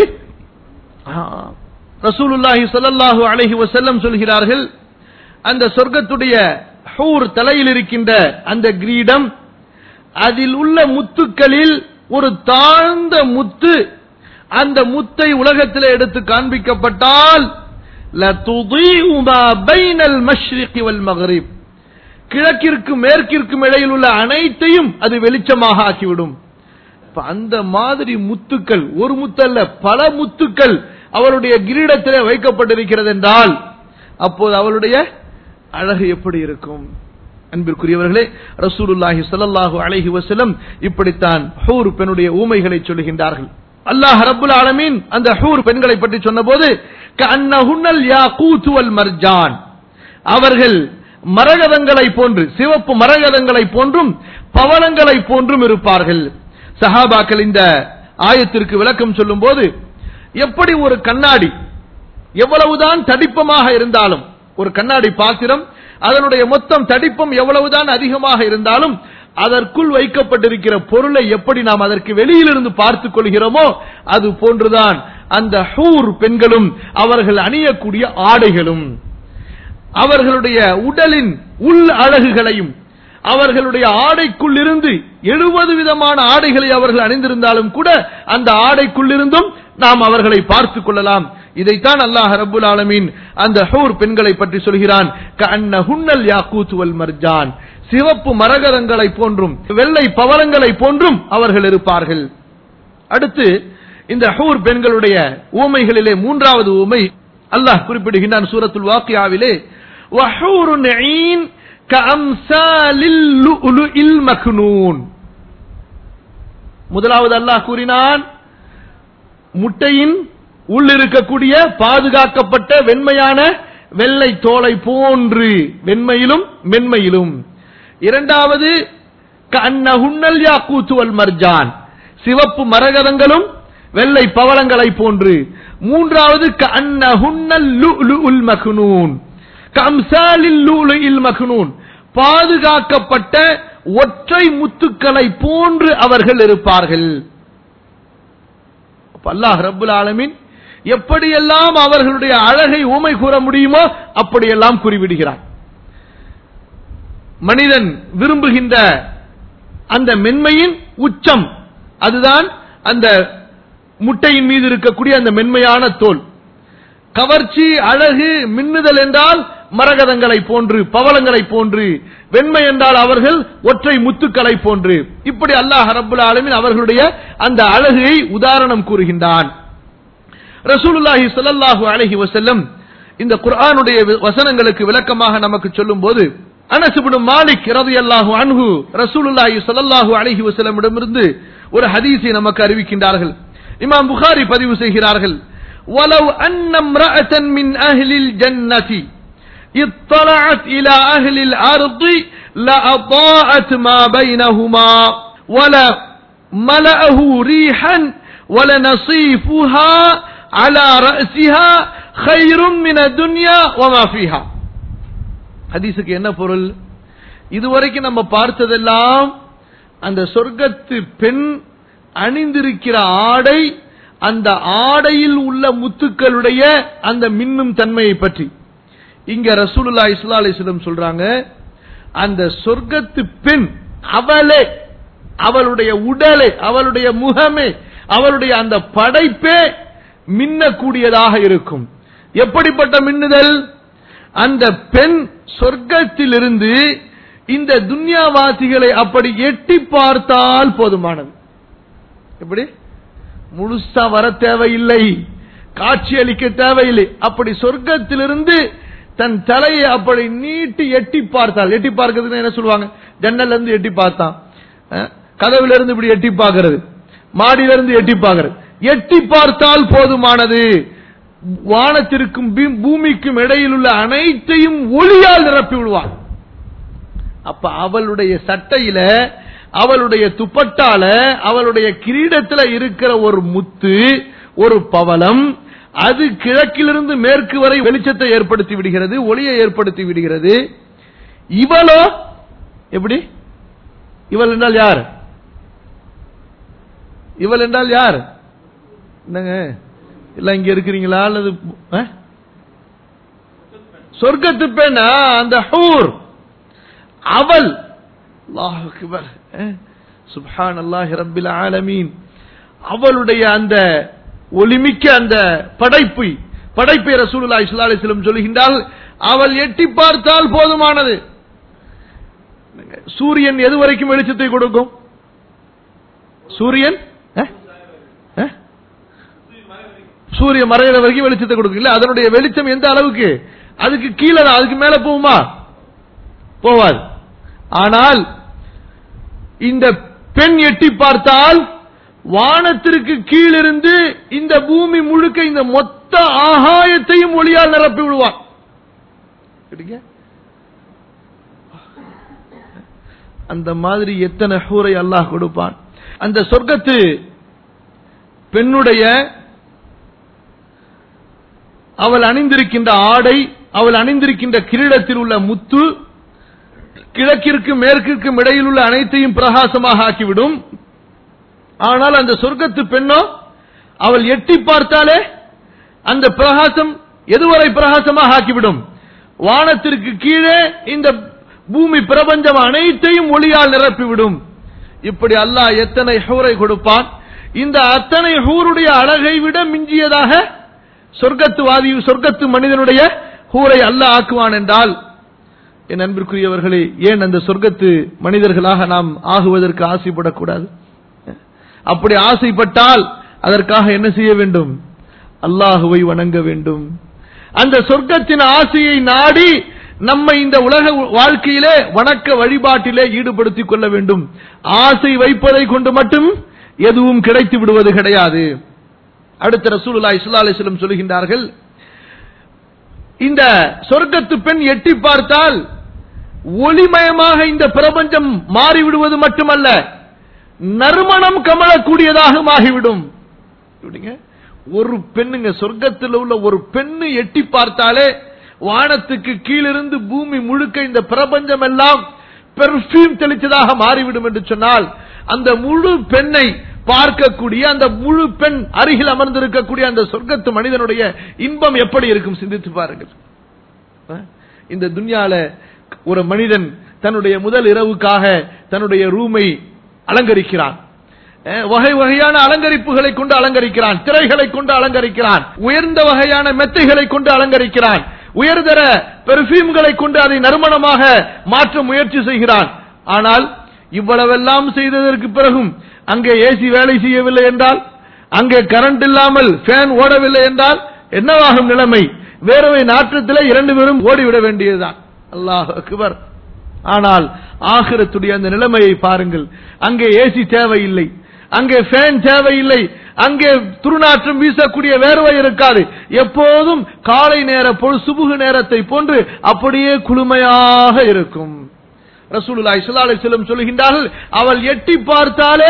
ஆ, ரசூலுல்லாஹி ஸல்லல்லாஹு அலைஹி வஸல்லம் சொல்கிறார்கள் அந்த சொர்க்கத்துடைய ஹூர் தலையில் இருக்கின்ற அந்த கிரீடம் அதில் உள்ள முத்துக்களில் ஒரு தாழ்ந்த முத்து அந்த முத்தை உலகத்தில் எடுத்து காண்பிக்கப்பட்டால் لَتُضِيءُ مَا بَيْنَ الْمَشْرِقِ وَالْمَغْرِبِ கிழக்கிற்கும் மேற்கிற்கும் இடையில் உள்ள அனைத்தையும் அது வெளிச்சமாக ஆக்கிவிடும் இப்ப அந்த மாதிரி முத்துக்கள் ஒரு முத்தல்ல பல முத்துக்கள் அவருடைய கிரீடத்திலே வைக்கப்பட்டிருக்கிறது என்றால் அப்போது அவளுடைய அழகு எப்படி இருக்கும் அன்பிற்குரியவர்களே ரசூலுல்லாஹி ஸல்லல்லாஹு அலைஹி வஸல்லம் இப்படித்தான் ஹூர் பெண்ணுடைய ஊமைகளை சொல்லுகின்றார்கள் அல்லாஹ் ரப்புல் ஆலமீன் அந்த ஹூர் பெண்களை பற்றி சொன்னபோது கஅன்னஹுன்னல் யாகூத் வல் மர்ஜான் அவர்கள் மரகதங்களை போன்று சிவப்பு மரகதங்களை போன்றும் பவளங்களை போன்றும் இருப்பார்கள் சஹாபாக்கள் இந்த ஆயத்திற்கு விளக்கம் சொல்லும்போது எப்படி ஒரு கண்ணாடி எவ்வளவுதான் தடிப்பமாக இருந்தாலும் ஒரு கண்ணாடி பாத்திரம் அதனுடைய மொத்தம் தடிப்பம் எவ்வளவுதான் அதிகமாக இருந்தாலும் அதற்குள் வைக்கப்பட்டிருக்கிற பொருளை எப்படி நாம் அதற்கு வெளியிலிருந்து பார்த்துக் கொள்கிறோமோ அது போன்றுதான் அந்த ஹூர் பெண்களும் அவர்கள் அணியக்கூடிய ஆடைகளும் அவர்களுடைய உடலின் உள் அழகுகளையும் அவர்களுடைய ஆடைக்குள் இருந்து எழுபது விதமான ஆடைகளை அவர்கள் அணிந்திருந்தாலும் கூட அந்த ஆடைக்குள் இருந்தும் நாம் அவர்களை பார்த்துக் கொள்ளலாம் இதைத்தான் அல்லாஹ் ரபுல் ஆலமீன் அந்த ஹூர் பெண்களை பற்றி சொல்கிறான் ஹுன்னல் யாக்கூத் வல் மர்ஜான் சிவப்பு மரகதங்களை போன்றும் வெள்ளை பவளங்களை போன்றும் அவர்கள் இருப்பார்கள் அடுத்து இந்த ஹூர் பெண்களுடைய ஊமைகளிலே மூன்றாவது ஊமை அல்லாஹ் குறிப்பிடுகின்றான் சூரத்துல் வாக்கியாவிலே வஹூருன் ஈன் கஅம்சாலில் லுஉலுஇல் மக்னூன் முதலாவது அல்லாஹ் கூறினான் முட்டையின் உள் இருக்கக்கூடிய பாதுகாக்கப்பட்ட வெண்மையான வெள்ளை தோலை போன்று வெண்மையிலும் மென்மையிலும் இரண்டாவது கண்ணகுன்னல் யாக்கூத்துவல் மர்ஜான் சிவப்பு மரகதங்களும் வெள்ளை பவளங்களை போன்று மூன்றாவது கண்ணகுன்னல் லுஉலுல் மக்னூன் கம்சாலில் லுஉலுல் மக்னூன் பாதுகாக்கப்பட்ட ஒற்றை முத்துக்களை போன்று அவர்கள் இருப்பார்கள் அல்லாஹ் ரப்புல் ஆலமின் எப்படியெல்லாம் அவர்களுடைய அழகை ஊமை கூற முடியுமோ அப்படியெல்லாம் கூறிவிடுகிறார் மனிதன் விரும்புகின்ற அந்த மென்மையின் உச்சம் அதுதான் அந்த முட்டையின் மீது இருக்கக்கூடிய அந்த மென்மையான தோல் கவர்ச்சி அழகு மின்னுதல் என்றால் மரகதங்களை போன்று பவளங்களை போன்று வெண்மை என்றால் அவர்கள் ஒற்றை முத்துக்களை போன்று இப்படி அல்லாஹ் ரபுல் ஆலமின் அவர்களுடைய அந்த அழகை உதாரணம் கூறுகின்றான் ரசூலுல்லாஹி ஸல்லல்லாஹு அலைஹி வஸல்லம் இந்த குர்ஆனுடைய வசனங்களுக்கு விளக்கமாக நமக்கு சொல்லும் போது அனஸ் இப்னு மாலிக் ரலியல்லாஹு அன்ஹு ரசூலுல்லாஹி ஸல்லல்லாஹு அலைஹி வஸல்லமிடமிருந்து ஒரு ஹதீஸை நமக்கு அறிவிக்கின்றார்கள் இமாம் புகாரி பதிவு செய்கிறார்கள் ولو أن امرأة من أهل الجنة اطلعت إلى أهل الأرض لأضاءت ما بينهما ولا ملأه ريحا ولنصيفها على رأسها خير من الدنيا وما فيها ஹதீஸுக்கு என்ன பொருள் இதுவரைக்கும் நம்ம பார்த்ததெல்லாம் அந்த சொர்க்கத்து பெண் அணிந்திருக்கிற ஆடை அந்த ஆடையில் உள்ள முத்துக்களுடைய அந்த மின்னும் தன்மையை பற்றி இங்க ரசூலுல்லா இஸ்லா அலிஸ்லம் சொல்றாங்க அந்த சொர்க்கத்து பெண் அவளே அவளுடைய உடலே அவளுடைய முகமே அவளுடைய அந்த படைப்பே மின்னக்கூடியதாக இருக்கும் எப்படிப்பட்ட மின்னுதல் அந்த பெண் சொர்க்கத்திலிருந்து இந்த துன்யாவாசிகளை அப்படி எட்டி பார்த்தால் போதுமானது எப்படி முழுசா வர தேவையில்லை காட்சி அளிக்க தேவையில்லை அப்படி சொர்க்கத்திலிருந்து தன் தலையை அப்படி நீட்டி எட்டி பார்த்தால் எட்டி பார்க்கறதுன்னு என்ன சொல்லுவாங்க ஜன்னல்ல இருந்து எட்டி பார்த்தான் கதவுல இருந்து இப்படி எட்டி பார்க்கிறது மாடியில இருந்து எட்டி பார்க்கிறது எட்டி பார்த்தால் போதுமானது வானத்திற்கும் பூமிக்கும் இடையில் உள்ள அனைத்தையும் ஒளியால் நிரப்பி விடுவான் அப்ப அவளுடைய சட்டையில அவளுடைய துப்பட்டால அவளுடைய கிரீடத்துல இருக்கிற ஒரு முத்து ஒரு பவளம் அது கிழக்கிலிருந்து மேற்கு வரை வெளிச்சத்தை ஏற்படுத்தி விடுகிறது ஒளியை ஏற்படுத்தி விடுகிறது இவளோ எப்படி இவள் என்றால் யார் இவள் என்றால் யார் என்னங்க இல்ல இங்க இருக்கிறீங்களா அல்லது சொர்க்கத்து பெண்ணா அந்த ஹூர் அவள் அல்லாஹ் அக்பர் சுப்ஹான் அல்லாஹ் ரப்பில் ஆலமீன் அவளுடைய அந்த ஒளிமிக்க அந்த படைப்பு படைப்பை ரசூலுல்லாஹி ஸல்லல்லாஹு அலைஹி வஸல்லம் சொல்லுகின்றால் அவள் எட்டி பார்த்தால் போதுமானது சூரியன் எது வரைக்கும் வெளிச்சத்தை கொடுக்கும் சூரியன் சூரிய மறைகிற வரைக்கும் வெளிச்சத்தை கொடுக்கும் இல்ல அதனுடைய வெளிச்சம் எந்த அளவுக்கு அதுக்கு கீழே அதுக்கு மேல போகுமா போவாது ஆனால் இந்த பெண் எட்டி பார்த்தால் வானத்திற்கு கீழிருந்து இந்த பூமி முழுக்க இந்த மொத்த ஆகாயத்தையும் ஒளியால் நிரப்பி விடுவான் அந்த மாதிரி எத்தனை ஹூரை அல்லாஹ் கொடுப்பான் அந்த சொர்க்கத்து பெண்ணுடைய அவள் அணிந்திருக்கின்ற ஆடை அவள் அணிந்திருக்கின்ற கிரீடத்தில் உள்ள முத்து கிழக்கிற்கும் மேற்கிற்கும் இடையில் உள்ள அனைத்தையும் பிரகாசமாக ஆக்கிவிடும் ஆனால் அந்த சொர்க்கத்து பெண்ணோ அவள் எட்டி பார்த்தாலே அந்த பிரகாசம் எதுவரை பிரகாசமாக ஆக்கிவிடும் வானத்திற்கு கீழே இந்த பூமி பிரபஞ்சம் அனைத்தையும் ஒளியால் நிரப்பிவிடும் இப்படி அல்லாஹ் எத்தனை ஹூரை கொடுப்பான் இந்த அத்தனை ஹூருடைய அழகை விட மிஞ்சியதாக சொர்க்கத்துவாதி சொர்க்கத்து மனிதனுடைய ஹூரை அல்லாஹ் ஆக்குவான் என்றால் என் அன்பிற்குரியவர்களே ஏன் அந்த சொர்க்கத்து மனிதர்களாக நாம் ஆகுவதற்கு ஆசைப்படக்கூடாது அப்படி ஆசைப்பட்டால் அதற்காக என்ன செய்ய வேண்டும் அல்லாஹுவை வணங்க வேண்டும் அந்த சொர்க்கத்தின் ஆசையை நாடி நம்மை இந்த உலக வாழ்க்கையிலே வணக்க வழிபாட்டிலே ஈடுபடுத்திக் கொள்ள வேண்டும் ஆசை வைப்பதை கொண்டு மட்டும் எதுவும் கிடைத்து விடுவது கிடையாது அடுத்த ரசூலுல்லா இஸ்லா அலிஸ்லம் சொல்கின்றார்கள் இந்த சொர்க்கத்து பெண் எட்டி பார்த்தால் ஒளிமயமாக இந்த பிரபஞ்சம் மாறிவிடுவது மட்டுமல்ல நறுமணம் கமலக்கூடியதாக ஆகிவிடும் எப்படிங்க? ஒரு பெண்ணுங்க சொர்க்கத்தில் உள்ள ஒரு பெண்ணு எட்டி பார்த்தாலே வானத்துக்கு கீழிருந்து பூமி முழுக்க இந்த பிரபஞ்சம் எல்லாம் பெர்ஃபியூம் தெளிச்சதாக மாறிவிடும் என்று சொன்னால் அந்த முழு பெண்ணை பார்க்கக்கூடிய அந்த முழு பெண் அருகில் அமர்ந்திருக்கக்கூடிய அந்த சொர்க்கத்து மனிதனுடைய இன்பம் எப்படி இருக்கும் சிந்தித்து பாருங்கள் அஹ்? இந்த துன்யால ஒரு மனிதன் தன்னுடைய முதல் இரவுக்காக தன்னுடைய ரூமை அலங்கரிக்கிறான் அஹ், வகை வகையான அலங்கரிப்புகளை கொண்டு அலங்கரிக்கிறான் திரைகளை கொண்டு அலங்கரிக்கிறான் உயர்ந்த வகையான மெத்தைகளை கொண்டு அலங்கரிக்கிறான் உயர்தர பெர்ஃபியூம்களை கொண்டு அதை நறுமணமாக மாற்ற முயற்சி செய்கிறான் ஆனால் இவ்வளவெல்லாம் செய்ததற்கு பிறகும் அங்கே ஏசி வேலை செய்யவில்லை என்றால் அங்கே கரண்ட் இல்லாமல் ஃபேன் ஓடவில்லை என்றால் என்னவாகும் நிலைமை வேறவை நாற்றத்திலே இரண்டு பேரும் ஓடிவிட வேண்டியதுதான் அல்லாஹ் அக்பர் ஆனால் ஆகிரத்துடைய அந்த நிலைமையை பாருங்கள் அங்கே ஏசி தேவையில்லை அங்கே ஃபேன் தேவையில்லை அங்கே துருநாற்றம் வீசக்கூடிய வேர்வை இருக்காது எப்போதும் காலை நேர பொழு சுபுகு நேரத்தை போன்று அப்படியே குளுமையாக இருக்கும் ரசூலுல்லாஹி ஸல்லல்லாஹு அலைஹி வஸல்லம் சொல்கின்றார்கள் அவள் எட்டி பார்த்தாலே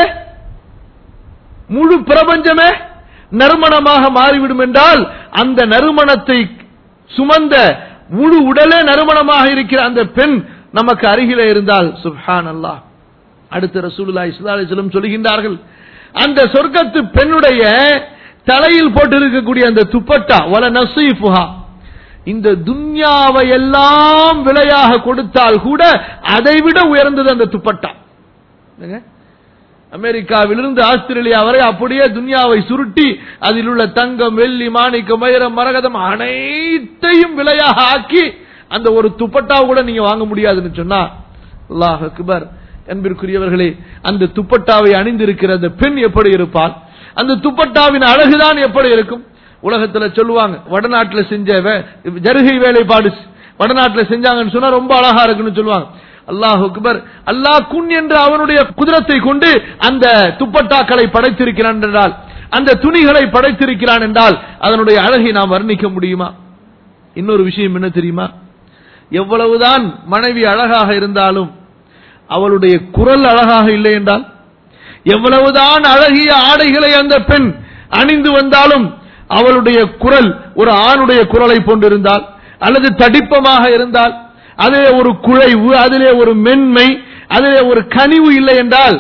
முழு பிரபஞ்சமே நறுமணமாக மாறிவிடும் என்றால் அந்த நறுமணத்தை சுமந்த முழு உடலே நறுமணமாக இருக்கிற அந்த பெண் நமக்கு அருகிலே இருந்தால் சுப்ஹான் அல்லாஹ் அடுத்த ரசூலுல்லாஹி ஸல்லல்லாஹு அலைஹி வஸல்லம் சொல்கின்றார்கள் அந்த சொர்க்கத்து பெண்ணுடைய தலையில் போட்டிருக்கக்கூடிய அந்த துப்பட்டா வல நசீஃபுஹா இந்த துன்யாவை எல்லாம் விலையாக கொடுத்தால் கூட அதைவிட உயர்ந்தது அந்த துப்பட்டா என்னங்க? அமெரிக்காவிலிருந்து ஆஸ்திரேலியா வரை அப்படியே துன்யாவை சுருட்டி அதில் உள்ள தங்கம் வெள்ளி மாணிக்கம் வைரம் மரகதம் அனைத்தையும் விலையாக ஆக்கி அந்த ஒரு துப்பட்டா கூட நீங்க வாங்க முடியாதுன்னு சொன்னா அல்லாஹ் அக்பர் என்பதற்குரியவர்களே அந்த துப்பட்டாவை அணிந்திருக்கிற அந்த பெண் எப்படி இருப்பாள் அந்த துப்பட்டாவின் அழகுதான் எப்படி இருக்கும் உலகத்துல சொல்லுவாங்க வடநாட்டுல செஞ்ச வே- ஜருகை வேலைப்பாடு வடநாட்டுல செஞ்சாங்கன்னு சொன்னா ரொம்ப அழகா இருக்குன்னு சொல்லுவாங்க அல்லாஹ் அக்பர் அல்லாஹ் குன் என்ற அவனுடைய குதிரத்தை கொண்டு அந்த துப்பட்டாக்களை படைத்திருக்கிறான் என்றால் அந்த துணிகளை படைத்திருக்கிறான் என்றால் அதனுடைய அழகை நாம் வர்ணிக்க முடியுமா இன்னொரு விஷயம் என்ன தெரியுமா எவ்வளவுதான் மனைவி அழகாக இருந்தாலும் அவளுடைய குரல் அழகாக இல்லை என்றால் எவ்வளவுதான் அழகிய ஆடைகளை அந்த பெண் அணிந்து வந்தாலும் அவளுடைய குரல் ஒரு ஆணுடைய குரலை போன்றிருந்தால் அல்லது தடிப்பமாக இருந்தால் அதிலே ஒரு குழைவு அதிலே ஒரு மென்மை அதிலே ஒரு கனிவு இல்லை என்றால்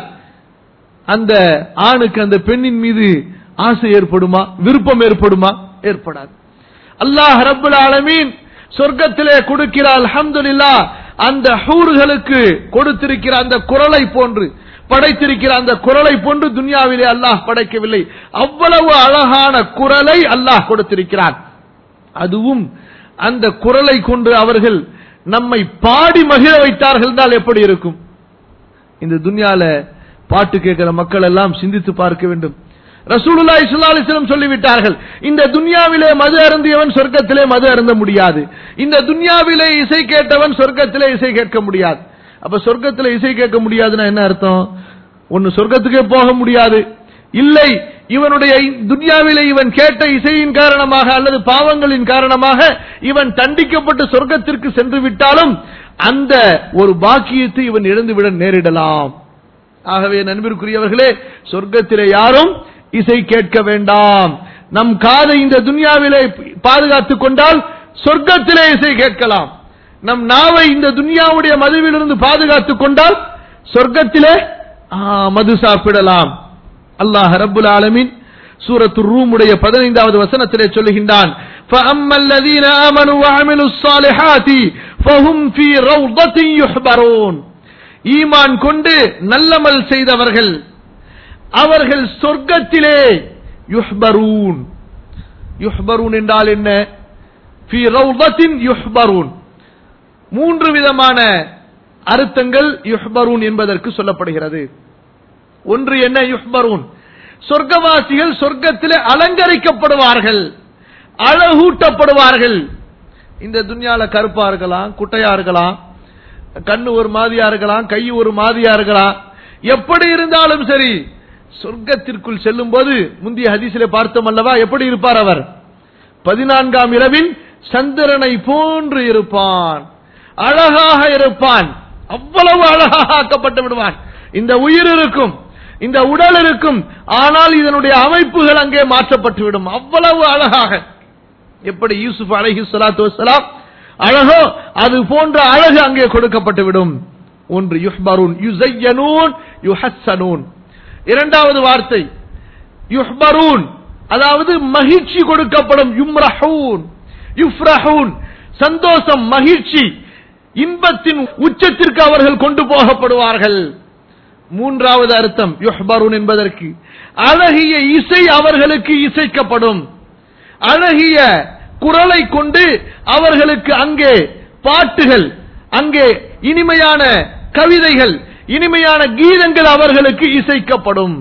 அந்த ஆணுக்கு அந்த பெண்ணின் மீது ஆசை ஏற்படுமா விருப்பம் ஏற்படுமா ஏற்படாது அல்லாஹ் ரப்பல் ஆலமீன் சொர்க்கத்திலே கொடுக்கிறார் அல்ஹம்துலில்லாஹ் அந்த ஹூர்களுக்கு கொடுத்திருக்கிற அந்த குரலை போன்று படைத்திருக்கிற அந்த குரலை போன்று துன்யாவிலே அல்லாஹ் படைக்கவில்லை அவ்வளவு அழகான குரலை அல்லாஹ் கொடுத்திருக்கிறான் அதுவும் அந்த குரலை கொண்டு அவர்கள் நம்மை பாடி மகிழ வைத்தார்கள் என்றால் எப்படி இருக்கும் இந்த துன்யால பாட்டு கேட்கிற மக்கள் எல்லாம் சிந்தித்து பார்க்க வேண்டும் ரசூலுல்லாஹி ஸல்லல்லாஹு அலைஹி வஸல்லம் சொல்லிவிட்டார்கள் இந்த துன்யாவிலே மது அருந்தியவன் சொர்க்கத்திலே மது அருந்த முடியாது இந்த துன்யாவிலே இசை கேட்டவன் சொர்க்கத்திலே இசை கேட்க முடியாது அப்ப சொர்க்கத்திலே இசை கேட்க முடியாதுன்னா என்ன அர்த்தம் ஒன்னு சொர்க்கத்துக்கே போக முடியாது இல்லை இவனுடைய துன்யாவிலே இவன் கேட்ட இசையின் காரணமாக அல்லது பாவங்களின் காரணமாக இவன் தண்டிக்கப்பட்டு சொர்க்கத்திற்கு சென்று விட்டாலும் அந்த ஒரு பாக்கியத்தை இவன் இழந்துவிட நேரிடலாம் ஆகவே நண்பிற்குரியவர்களே சொர்க்கத்திலே யாரும் இசை கேட்க வேண்டாம் நம் காதை இந்த துன்யாவிலே பாதுகாத்துக் கொண்டால் சொர்க்கத்திலே இசை கேட்கலாம் நம் நாவை இந்த துன்யாவுடைய மதுவிலிருந்து பாதுகாத்துக் கொண்டால் சொர்க்கத்திலே ஆ, மது சாப்பிடலாம் அல்லாஹ் ரப்புல் ஆலமீன் சூரத்து ரூமுடைய பதினைந்தாவது வசனத்திலே சொல்லுகின்றான் فَأَمَّا الَّذِينَ آمَنُوا وَعَمِلُوا الصَّالِحَاتِ فَهُمْ فِي رَوْضَةٍ يُحْبَرُونَ ஈமான் கொண்டு நல்லமல் செய்தவர்கள் அவர்கள் சொர்க்கத்திலே யுஹ்பரூன் யுஹ்பரூன் என்றால் என்ன ஃபி ரௌதத்தின் யுஹ்பரூன் மூன்று விதமான அர்த்தங்கள் யுஹ்பரூன் என்பதற்கு சொல்லப்படுகிறது ஒன்று என்ன யுஹ்பரூன் சொர்க்கவாசிகள் சொர்க்கத்திலே அலங்கரிக்கப்படுவார்கள் அழகூட்டப்படுவார்கள் இந்த துன்யால கருப்பா இருக்கலாம் குட்டையா இருக்கலாம் கண்ணு ஒரு மாதிரியா இருக்கலாம் கை ஒரு மாதிரியா இருக்கலாம் எப்படி இருந்தாலும் சரி சொர்க்கத்திற்குள் செல்லும் போது முந்தைய ஹதீஸிலே பார்த்தோம் அல்லவா எப்படி இருப்பார் அவர் பதினான்காம் இரவில் சந்திரனை போன்று இருப்பான் அழகாக இருப்பான் அவ்வளவு அழகாக ஆக்கப்பட்டு விடுவான் இந்த உயிர் இருக்கும் இந்த உடல் இருக்கும் ஆனால் இதனுடைய அமைப்புகள் அங்கே மாற்றப்பட்டு விடும் அவ்வளவு அழகாக எப்படி யூசுப் அழகி சலாத்து வசலாம் அழகோ அது போன்ற அழகு அங்கே கொடுக்கப்பட்டு விடும் ஒன்று யுஹ்பரூன் யுசையனூன் யுஹஸ்ஸனூன் இரண்டாவது வார்த்தை யுஹ்பரூன் அதாவது மகிழ்ச்சி கொடுக்கப்படும் யும்ரஹூன் யுஃப்ரஹூன் சந்தோஷம் மகிழ்ச்சி இன்பத்தின் உச்சத்திற்கு அவர்கள் கொண்டு போகப்படுவார்கள் மூன்றாவது அர்த்தம் யுஹ்பரூன் என்பதற்கு அழகிய இசை அவர்களுக்கு இசைக்கப்படும் அழகிய குரலை கொண்டு அவர்களுக்கு அங்கே பாட்டுகள் அங்கே இனிமையான கவிதைகள் இனிமையான கீதங்கள் அவர்களுக்கு இசைக்கப்படும்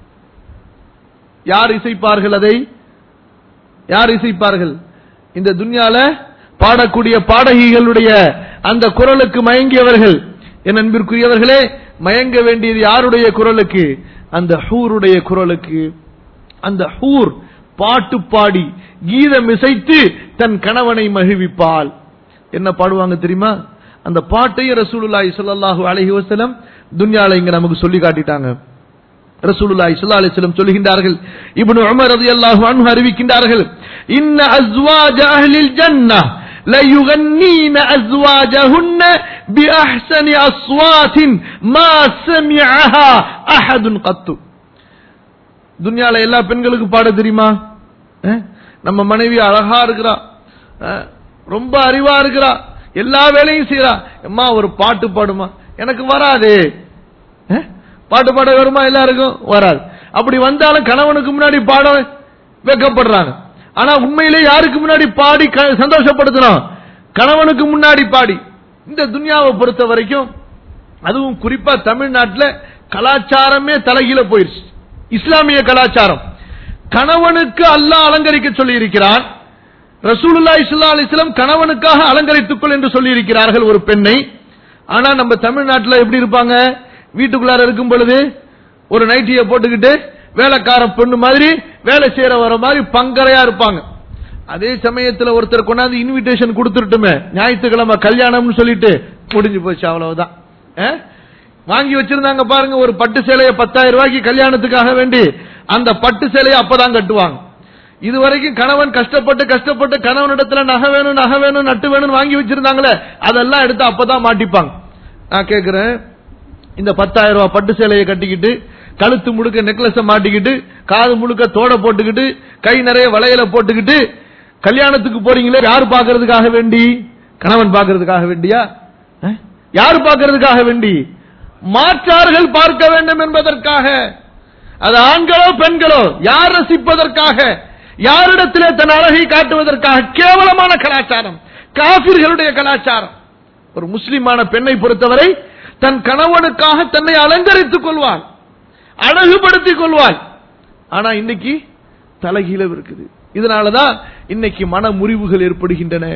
யார் இசைப்பார்கள் அதை யார் இசைப்பார்கள் இந்த துன்யால பாடக்கூடிய பாடகிகளுடைய அந்த குரலுக்கு மயங்கியவர்கள் என் அன்பிற்குரியவர்களே மயங்க வேண்டியது யாருடைய குரலுக்கு அந்த ஹூருடைய குரலுக்கு அந்த ஹூர் பாட்டு பாடி கீதம் இசைத்து தன் கணவனை மகிழ்விப்பாள் என்ன பாடுவாங்க தெரியுமா அந்த பாட்டையும் ரசூலுல்லாஹி ஸல்லல்லாஹு அலைஹி வஸல்லம் துன்யால இங்க நமக்கு சொல்லி காட்டிட்டாங்க ரசூலுல்லாஹி ஸல்லல்லாஹு அலைஹி வஸல்லம் சொல்லுகின்றார்கள் இப்னு உமர் ரலியல்லாஹு அன்ஹு அறிவிக்கின்றார்கள் இன்ன அஸ்வாஜ அஹ்லில் ஜன்னah لا يغنين أزواجهن بأحسن أصوات ما سمعها أحد قط துன்யால எல்லா பெண்களுக்கு பாட தெரியுமா அஹ்? நம்ம மனைவி அழகா இருக்கிறா அஹ்? ரொம்ப அறிவா இருக்கிறா எல்லா வேலையும் செய்யறா அம்மா ஒரு பாட்டு பாடுமா எனக்கு வராது அஹ்? பாட்டு பாட வருமா எல்லாருக்கும் வராது அப்படி வந்தாலும் கணவனுக்கு முன்னாடி பாட வெக்கப்படுறாங்க ஆனா உண்மையிலே யாருக்கு முன்னாடி பாடி க- சந்தோஷப்படுத்தணும் கணவனுக்கு முன்னாடி பாடி இந்த துன்யாவை பொறுத்த வரைக்கும் அதுவும் குறிப்பா தமிழ்நாட்டுல கலாச்சாரமே தலைகீழ போயிருச்சு இஸ்லாமிய கலாச்சாரம் கணவனுக்கு அல்லாஹ் அலங்கரிக்க சொல்லி இருக்கிறான் ரசூலுல்லாஹி ஸல்லல்லாஹு அலைஹி வஸல்லம் கணவனுக்காக அலங்கரித்துக்கொள் என்று சொல்லி இருக்கிறார்கள் ஒரு பெண்ணை ஆனா நம்ம தமிழ்நாட்டுல எப்படி இருப்பாங்க வீட்டுக்குள்ளார இருக்கும் பொழுது ஒரு நைட்டிய போட்டுக்கிட்டு வேலைக்கார பொண்ணு மாதிரி வேலை செய்யற வர மாதிரி பங்கரையா இருப்பாங்க அதே சமயத்துல ஒருத்தர் கொண்டாந்து இன்விடேஷன் கொடுத்துட்டுமே ஞாயிற்றுக்கிழமை கல்யாணம்னு சொல்லிட்டு முடிஞ்சு போச்சு அவ்வளவுதான் அஹ்? வாங்கி வச்சிருந்தாங்க பாருங்க ஒரு பட்டு சேலையை பத்தாயிரம் ரூபாய்க்கு கல்யாணத்துக்காக வேண்டி அந்த பட்டு சேலையை அப்பதான் கட்டுவாங்க இதுவரைக்கும் கணவன் கஷ்டப்பட்டு கஷ்டப்பட்டு கணவனிடத்துல நகை வேணும் நகை வேணும் நட்டு வேணும் வாங்கி வச்சிருந்தாங்களே அதெல்லாம் எடுத்து அப்பதான் மாட்டிப்பாங்க நான் கேக்குறேன் இந்த பத்தாயிரம் ரூபாய் பட்டு சேலையை கட்டிக்கிட்டு கழுத்து முழுக்க நெக்லஸ மாட்டிக்கிட்டு காது முழுக்க தோட போட்டுக்கிட்டு கை நிறைய வளையல போட்டுக்கிட்டு கல்யாணத்துக்கு போறீங்களே யார் பாக்குறதுக்காக வேண்டி கணவன் பாக்குறதுக்காக வேண்டியா அஹ்? யார் பாக்குறதுக்காக வேண்டி மாற்றார்கள் பார்க்க வேண்டும் என்பதற்காக அது ஆண்களோ பெண்களோ யார் ரசிப்பதற்காக யாரிடத்திலே தன் அழகை காட்டுவதற்காக கேவலமான கலாச்சாரம் காபிர்களுடைய கலாச்சாரம் ஒரு முஸ்லிமான பெண்ணை பொறுத்தவரை தன் கணவனுக்காக தன்னை அலங்கரித்துக் கொள்வாள் அழகுபடுத்திக் கொள்வாள் ஆனா இன்னைக்கு தலைகீழ இருக்குது இதனாலதான் இன்னைக்கு மன முறிவுகள் ஏற்படுகின்றன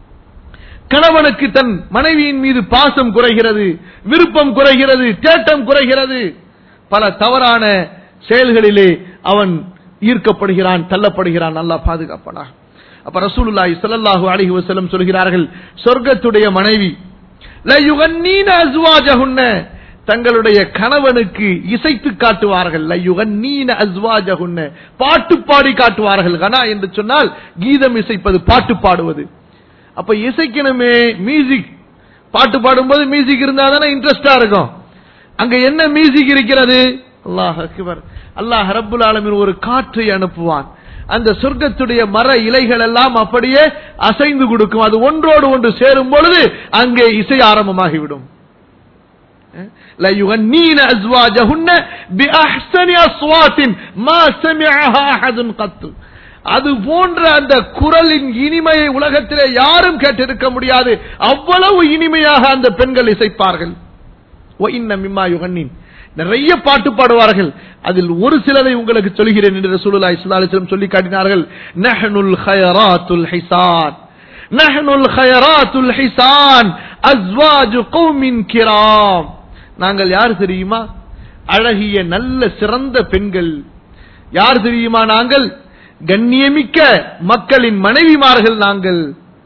கணவனுக்கு தன் மனைவியின் மீது பாசம் குறைகிறது விருப்பம் குறைகிறது தேட்டம் குறைகிறது பல தவறான செயல்களிலே அவன் ஈர்க்கப்படுகிறான் தள்ளப்படுகிறான் நல்லா பாதுகாப்பனா அப்ப ரசூலுல்லாஹி ஸல்லல்லாஹு அலைஹி வஸல்லம் சொல்கிறார்கள் சொர்க்கத்துடைய மனைவி ல யுகன்னீன அஸ்வாஜஹுன்ன தங்களுடைய கணவனுக்கு இசைத்து காட்டுவார்கள் ல யுகன்னீன அஸ்வாஜஹுன்ன பாட்டு பாடி காட்டுவார்கள் கனா என்று சொன்னால் கீதம் இசைப்பது பாட்டு பாடுவது அப்ப இசைக்கணுமே மியூசிக் பாட்டு பாடும்போது மியூசிக் இருந்தா தானே இன்ட்ரெஸ்டா இருக்கும் அங்க என்ன மியூசிக் இருக்கிறது அல்லாஹ் அக்பர் அல்லாஹ் ரப்புல் ஆலமீன் ஒரு காற்றை அனுப்புவான் அந்த சொர்க்கத்துடைய மர இலைகள் எல்லாம் அப்படியே அசைந்து கொடுக்கும் அது ஒன்றோடு ஒன்று சேரும் பொழுது அங்கே இசை ஆரம்பமாகிவிடும் لا يغنين أزواجهن بأحسن أصوات ما سمعها أحد قط அது போன்ற அந்த குரலின் இனிமையை உலகத்திலே யாரும் கேட்டிருக்க முடியாது அவ்வளவு இனிமையாக அந்த பெண்கள் இசைப்பார்கள் وَإِنَّ مِمَّا يُغَنِّينَ நிறைய பாட்டு பாடுவார்கள் அதில் ஒரு சிலரை உங்களுக்கு சொல்கிறேன் என்று ரசூலுல்லாஹி ஸல்லல்லாஹு அலைஹி வஸல்லம் சொல்லி காட்டினார்கள் நஹ்னுல் ஹயராத்துல் ஹிசான் நஹ்னுல் ஹயராத்துல் ஹிசான் அஸ்வாஜு கௌமின் கிராம் நாங்கள் யார் தெரியுமா அழகிய நல்ல சிறந்த பெண்கள் யார் தெரியுமா நாங்கள் கண்ணியமிக்க மக்களின் மனைவிமார்கள் நாங்கள்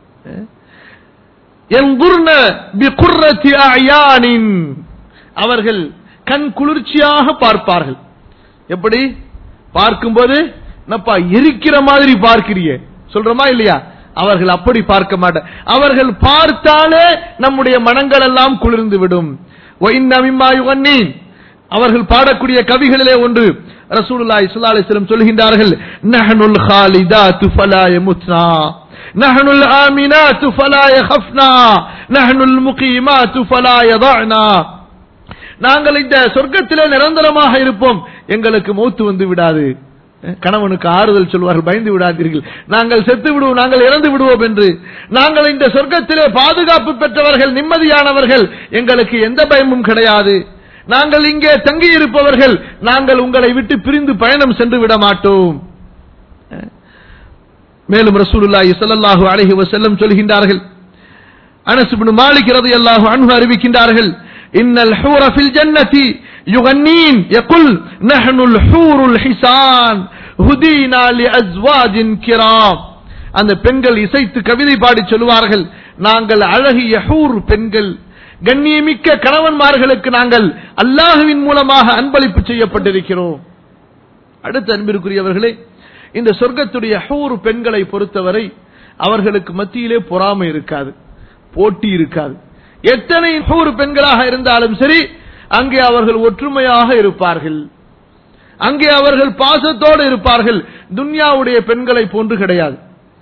எங்குர்ன பிகுர்ரத்தி அயானின் அவர்கள் கண் குளிர்ச்சியாக பார்ப்பார்கள் எப்படி பார்க்கும்போது என்னப்பா எரிக்கிற மாதிரி பார்க்கிறியே சொல்றோமா இல்லையா அவர்கள் அப்படி பார்க்க மாட்டார் அவர்கள் பார்த்தாலே நம்முடைய மனங்கள் எல்லாம் குளிர்ந்து விடும் அவர்கள் பாடக்கூடிய கவிகளிலே ஒன்று ரசூலுல்லாஹி ஸல்லல்லாஹு அலைஹி வஸல்லம் சொல்கின்றார்கள் நஹ்னுல் ஹாலிதாத்து ஃபலா யமுத்னா நஹ்னுல் ஆமினாத்து ஃபலா யഖஃப்னா நஹ்னுல் முகீமாத்து ஃபலா யதஅனா நாங்கள் இந்த சொர்க்கத்திலே நிரந்தரமாக இருப்போம் எங்களுக்கு மௌத்து வந்து விடாது கணவனுக்கு ஆறுதல் சொல்வார்கள் பயந்து விடாதீர்கள் நாங்கள் செத்து விடுவோம் நாங்கள் இறந்து விடுவோம் என்று நாங்கள் இந்த சொர்க்கத்திலே பாதுகாப்பு பெற்றவர்கள் நிம்மதியானவர்கள் எங்களுக்கு எந்த பயமும் கிடையாது நாங்கள் இங்கே தங்கி இருப்பவர்கள் நாங்கள் உங்களை விட்டு பிரிந்து பயணம் சென்று விட மாட்டோம் மேலும் ரசூலுல்லாஹி ஸல்லல்லாஹு அலைஹி வஸல்லம் சொல்கின்றார்கள் அனஸ் இப்னு மாலிக் ரலியல்லாஹு அன்ஹு அறிவிக்கின்றார்கள் இன்னல் ஹூர ஃபில் ஜன்னதி யுகன்னீன் يقول نحن الحور الحسان هدينا لأزواج كرام அந்த பெண்கள் இசைத்து கவிதை பாடி சொல்லுவார்கள் நாங்கள் அழகிய ஹூர் பெண்கள் கண்ணியமிக்க கணவன்மார்களுக்கு நாங்கள் அல்லாஹுவின் மூலமாக அன்பளிப்பு செய்யப்பட்டிருக்கிறோம் அடுத்த அன்பிற்குரியவர்களே இந்த சொர்க்கத்துடைய ஹூர் பெண்களை பொறுத்தவரை அவர்களுக்கு மத்தியிலே பொறாமை இருக்காது போட்டி இருக்காது எத்தனை ஹூர் பெண்களாக இருந்தாலும் சரி அங்கே அவர்கள் ஒற்றுமையாக இருப்பார்கள் அங்கே அவர்கள் பாசத்தோடு இருப்பார்கள் துன்யாவுடைய பெண்களை போன்று கிடையாது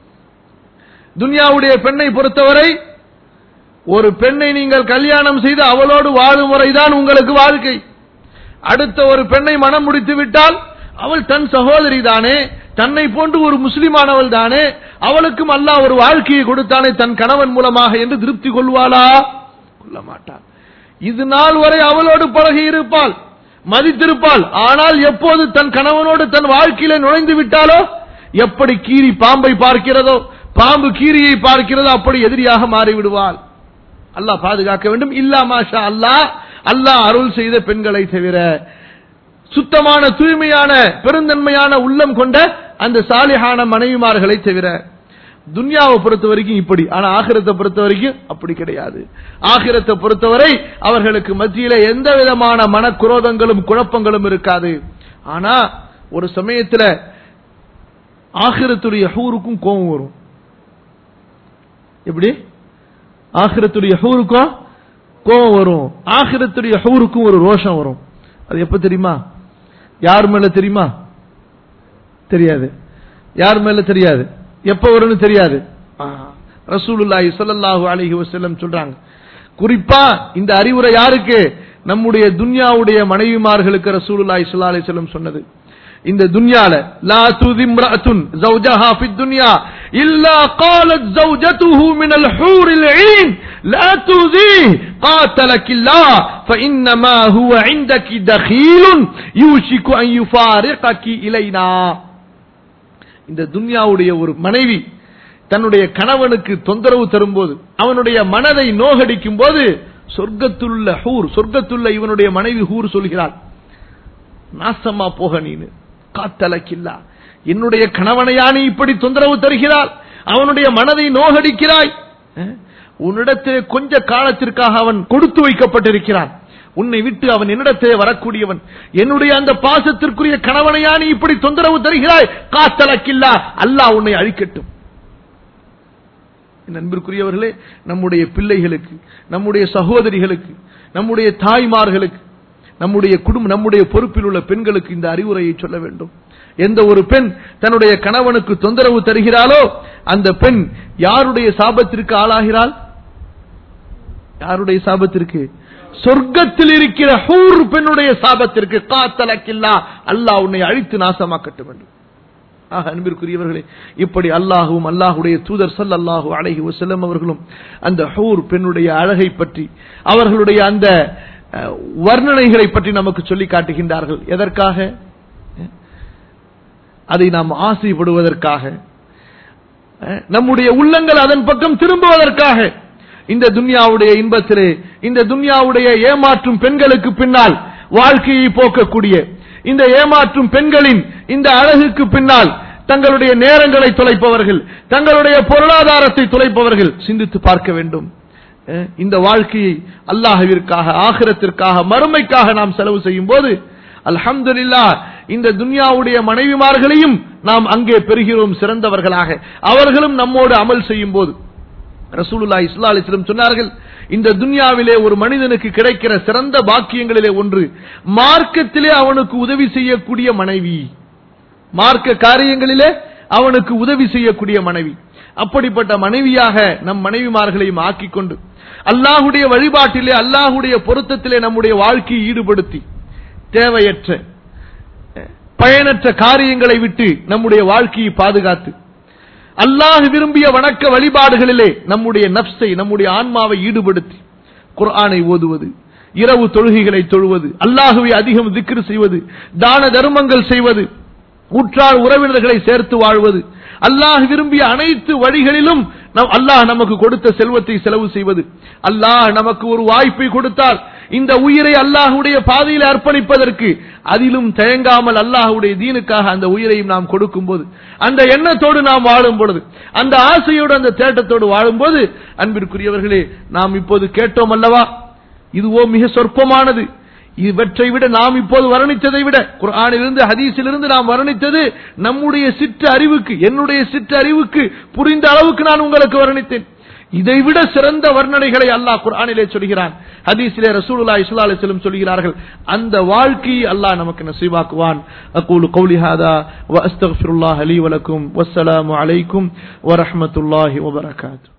துன்யாவுடைய பெண்ணை பொறுத்தவரை ஒரு பெண்ணை நீங்கள் கல்யாணம் செய்து அவளோடு வாழும் முறைதான் உங்களுக்கு வாழ்க்கை அடுத்த ஒரு பெண்ணை மனம் முடித்து விட்டால் அவள் தன் சகோதரி தானே தன்னை போன்று ஒரு முஸ்லிமானவள் தானே அவளுக்கும் அல்லாஹ் ஒரு வாழ்க்கையை கொடுத்தானே தன் கணவன் மூலமாக என்று திருப்தி கொள்வாளா கொள்ள மாட்டாள் இது நாள் வரை அவளோடு பழகி இருப்பாள் மதித்திருப்பாள் ஆனால் எப்போது தன் கணவனோடு தன் வாழ்க்கையில நுழைந்து விட்டாலோ எப்படி கீரி பாம்பை பார்க்கிறதோ பாம்பு கீரியை பார்க்கிறதோ அப்படி எதிரியாக மாறிவிடுவாள் அல்லாஹ் பாதுகாக்க வேண்டும் இல்லா மாஷா அல்லாஹ் அல்லாஹ் அருள் செய்த பெண்களை தவிர சுத்தமான தூய்மையான பெருந்தன்மையான உள்ளம் கொண்ட அந்த சாலிஹான மனைவிமார்களை தவிர துன்யாவை பொறுத்த வரைக்கும் இப்படி ஆனா ஆகிரத்தை பொறுத்த வரைக்கும் அப்படி கிடையாது ஆகிரத்தை பொறுத்தவரை அவர்களுக்கு மத்தியில எந்த விதமான மனக்குரோதங்களும் குழப்பங்களும் இருக்காது ஆனா ஒரு சமயத்துல ஆகிரத்துடைய ஹூருக்கும் கோபம் வரும் எப்படி ஆகிரத்துடைய ஹூருக்கும் கோபம் வரும் ஆகிரத்துடைய ஹூருக்கும் ஒரு ரோஷம் வரும் அது எப்ப தெரியுமா யார் மேல தெரியுமா தெரியாது யார் மேல தெரியாது எப்ப வரும்னு தெரியாது ரசூலுல்லாஹி ஸல்லல்லாஹு அலைஹி வஸல்லம் சொல்றாங்க குறிப்பா இந்த அறிவுரை யாருக்கு நம்முடைய துன்யாவுடைய மனைவிமார்களுக்கு ரசூலுல்லாஹி ஸல்லல்லாஹு அலைஹி வஸல்லம் சொன்னது இந்த துன்யால லா துதிம்ரஅத்துன் زوجها في الدنيا الا قالت زوجته من الحور العين لا تؤذيه قاتلك الله فانما هو عندك دخيل يوشك ان يفارقك الينا இந்த துன்யாவுடைய ஒரு மனைவி தன்னுடைய கணவனுக்கு தொந்தரவு தரும்போது அவனுடைய மனதை நோகடிக்கும் போது சொர்க்கத்துள்ள ஹூர் சொர்க்கத்துள்ள இவனுடைய மனைவி ஹூர் சொல்கிறாள் நாசமா போக நீனு காத்தலக்கில்லா என்னுடைய கணவனையா நீ இப்படி தொந்தரவு தருகிறாள் அவனுடைய மனதை நோகடிக்கிறாய் உன்னிடத்திலே கொஞ்ச காலத்திற்காக அவன் கொடுத்து வைக்கப்பட்டிருக்கிறான் உன்னை விட்டு அவன் என்னிடத்திலே வரக்கூடியவன் என்னுடைய அந்த பாசத்திற்குரிய கணவனையா நீ இப்படி தொந்தரவு தருகிறாய் காத்தலக்கில்லா அல்லாஹ் உன்னை அழிக்கட்டும் நண்பிற்குரியவர்களே நம்முடைய பிள்ளைகளுக்கு நம்முடைய சகோதரிகளுக்கு நம்முடைய தாய்மார்களுக்கு நம்முடைய குடும்பம் நம்முடைய பொறுப்பில் உள்ள பெண்களுக்கு இந்த அறிவுரையை சொல்ல வேண்டும் எந்த ஒரு பெண் தன்னுடைய கணவனுக்கு தொந்தரவு தருகிறாளோ அந்த பெண் யாருடைய சாபத்திற்கு ஆளாகிறாள் யாருடைய சாபத்திற்கு சொர்க்கத்தில் இருக்கிற ஹூர் பெண்ணுடைய சாபத்திற்கு காத்தலக்கில்லா அல்லாஹ் உன்னை அழித்து நாசமாக்கட்டும் என்று ஆக அன்பிற்குரியவர்களே இப்படி அல்லாஹுவும் அல்லாஹுடைய தூதர் சல் அல்லாஹூ அழகி வசல்லம் அவர்களும் அந்த ஹூர் பெண்ணுடைய அழகை பற்றி அவர்களுடைய அந்த அஹ், வர்ணனைகளை பற்றி நமக்கு சொல்லி காட்டுகின்றார்கள் எதற்காக அதை நாம் ஆசைப்படுவதற்காக அஹ், நம்முடைய உள்ளங்கள் அதன் பக்கம் திரும்புவதற்காக இந்த துன்யாவுடைய இன்பத்திலே இந்த துன்யாவுடைய ஏமாற்றும் பெண்களுக்கு பின்னால் வாழ்க்கையை போக்கக்கூடிய இந்த ஏமாற்றும் பெண்களின் இந்த அழகுக்கு பின்னால் தங்களுடைய நேரங்களை தொலைப்பவர்கள் தங்களுடைய பொருளாதாரத்தை தொலைப்பவர்கள் சிந்தித்து பார்க்க வேண்டும் அஹ், இந்த வாழ்க்கையை அல்லாஹ்விற்காக ஆகிரத்திற்காக மறுமைக்காக நாம் செலவு செய்யும் போது அல்ஹம்துலில்லாஹ் இந்த துன்யாவுடைய மனைவிமார்களையும் நாம் அங்கே பெறுகிறோம் சிறந்தவர்களாக அவர்களும் நம்மோடு அமல் செய்யும் போது ரசூலுல்லாஹி ஸல்லல்லாஹு அலைஹி வஸல்லம் சொன்னார்கள் இந்த துன்யாவிலே ஒரு மனிதனுக்கு கிடைக்கிற சிறந்த பாக்கியங்களிலே ஒன்று மார்க்கத்திலே அவனுக்கு உதவி செய்யக்கூடிய மனைவி மார்க்க காரியங்களிலே அவனுக்கு உதவி செய்யக்கூடிய மனைவி அப்படிப்பட்ட மனைவியாக நம் மனைவிமார்களையும் ஆக்கிக் கொண்டு அல்லாஹுடைய வழிபாட்டிலே அல்லாஹுடைய பொருத்தத்திலே நம்முடைய வாழ்க்கையை ஈடுபடுத்தி தேவையற்ற பயனற்ற காரியங்களை விட்டு நம்முடைய வாழ்க்கையை பாதுகாத்து அல்லாஹ் விரும்பிய வணக்க வழிபாடுகளிலே நம்முடைய நப்சை நம்முடைய ஆன்மாவை ஈடுபடுத்தி குர்ஆனை ஓதுவது இரவு தொழுகைகளை தொழுவது அல்லாஹுவை அதிகம் திக்ரு செய்வது தான தர்மங்கள் செய்வது உற்றார் உறவினர்களை சேர்த்து வாழ்வது அல்லாஹ் விரும்பிய அனைத்து வழிகளிலும் நம் அல்லாஹ் நமக்கு கொடுத்த செல்வத்தை செலவு செய்வது அல்லாஹ் நமக்கு ஒரு வாய்ப்பை கொடுத்தால் இந்த உயிரை அல்லாஹுடைய பாதையில் அர்ப்பணிப்பதற்கு அதிலும் தயங்காமல் அல்லாஹுடைய தீனுக்காக அந்த உயிரையும் நாம் கொடுக்கும் போது அந்த எண்ணத்தோடு நாம் வாழும் பொழுது அந்த ஆசையோடு அந்த தேட்டத்தோடு வாழும்போது அன்பிற்குரியவர்களே நாம் இப்போது கேட்டோம் அல்லவா இதுவோ மிக சொற்பமானது இவற்றை விட நாம் இப்போது வர்ணித்ததை விட குர்ஆனிலிருந்து ஹதீஸிலிருந்து நாம் வர்ணித்தது நம்முடைய சிற்ற அறிவுக்கு என்னுடைய சிற்ற அறிவுக்கு புரிந்த அளவுக்கு நான் உங்களுக்கு வர்ணித்தேன் இதைவிட சிறந்த வர்ணனைகளை அல்லாஹ் குர்ஆனிலே சொல்கிறான் ஹதீஸிலே ரசூலுல்லாஹி ஸல்லல்லாஹு அலைஹி வஸல்லம் சொல்கிறார்கள் அந்த வாழ்க்கையை அல்லாஹ் நமக்கு நசீபாக்குவான் அகூலு கௌலி ஹாதா வ அஸ்தக்ஃபிருல்லாஹ் லீ வலக்கும் வஸ்ஸலாமு அலைக்கும் வ ரஹ்மத்துல்லாஹி வ பரகாத்துஹு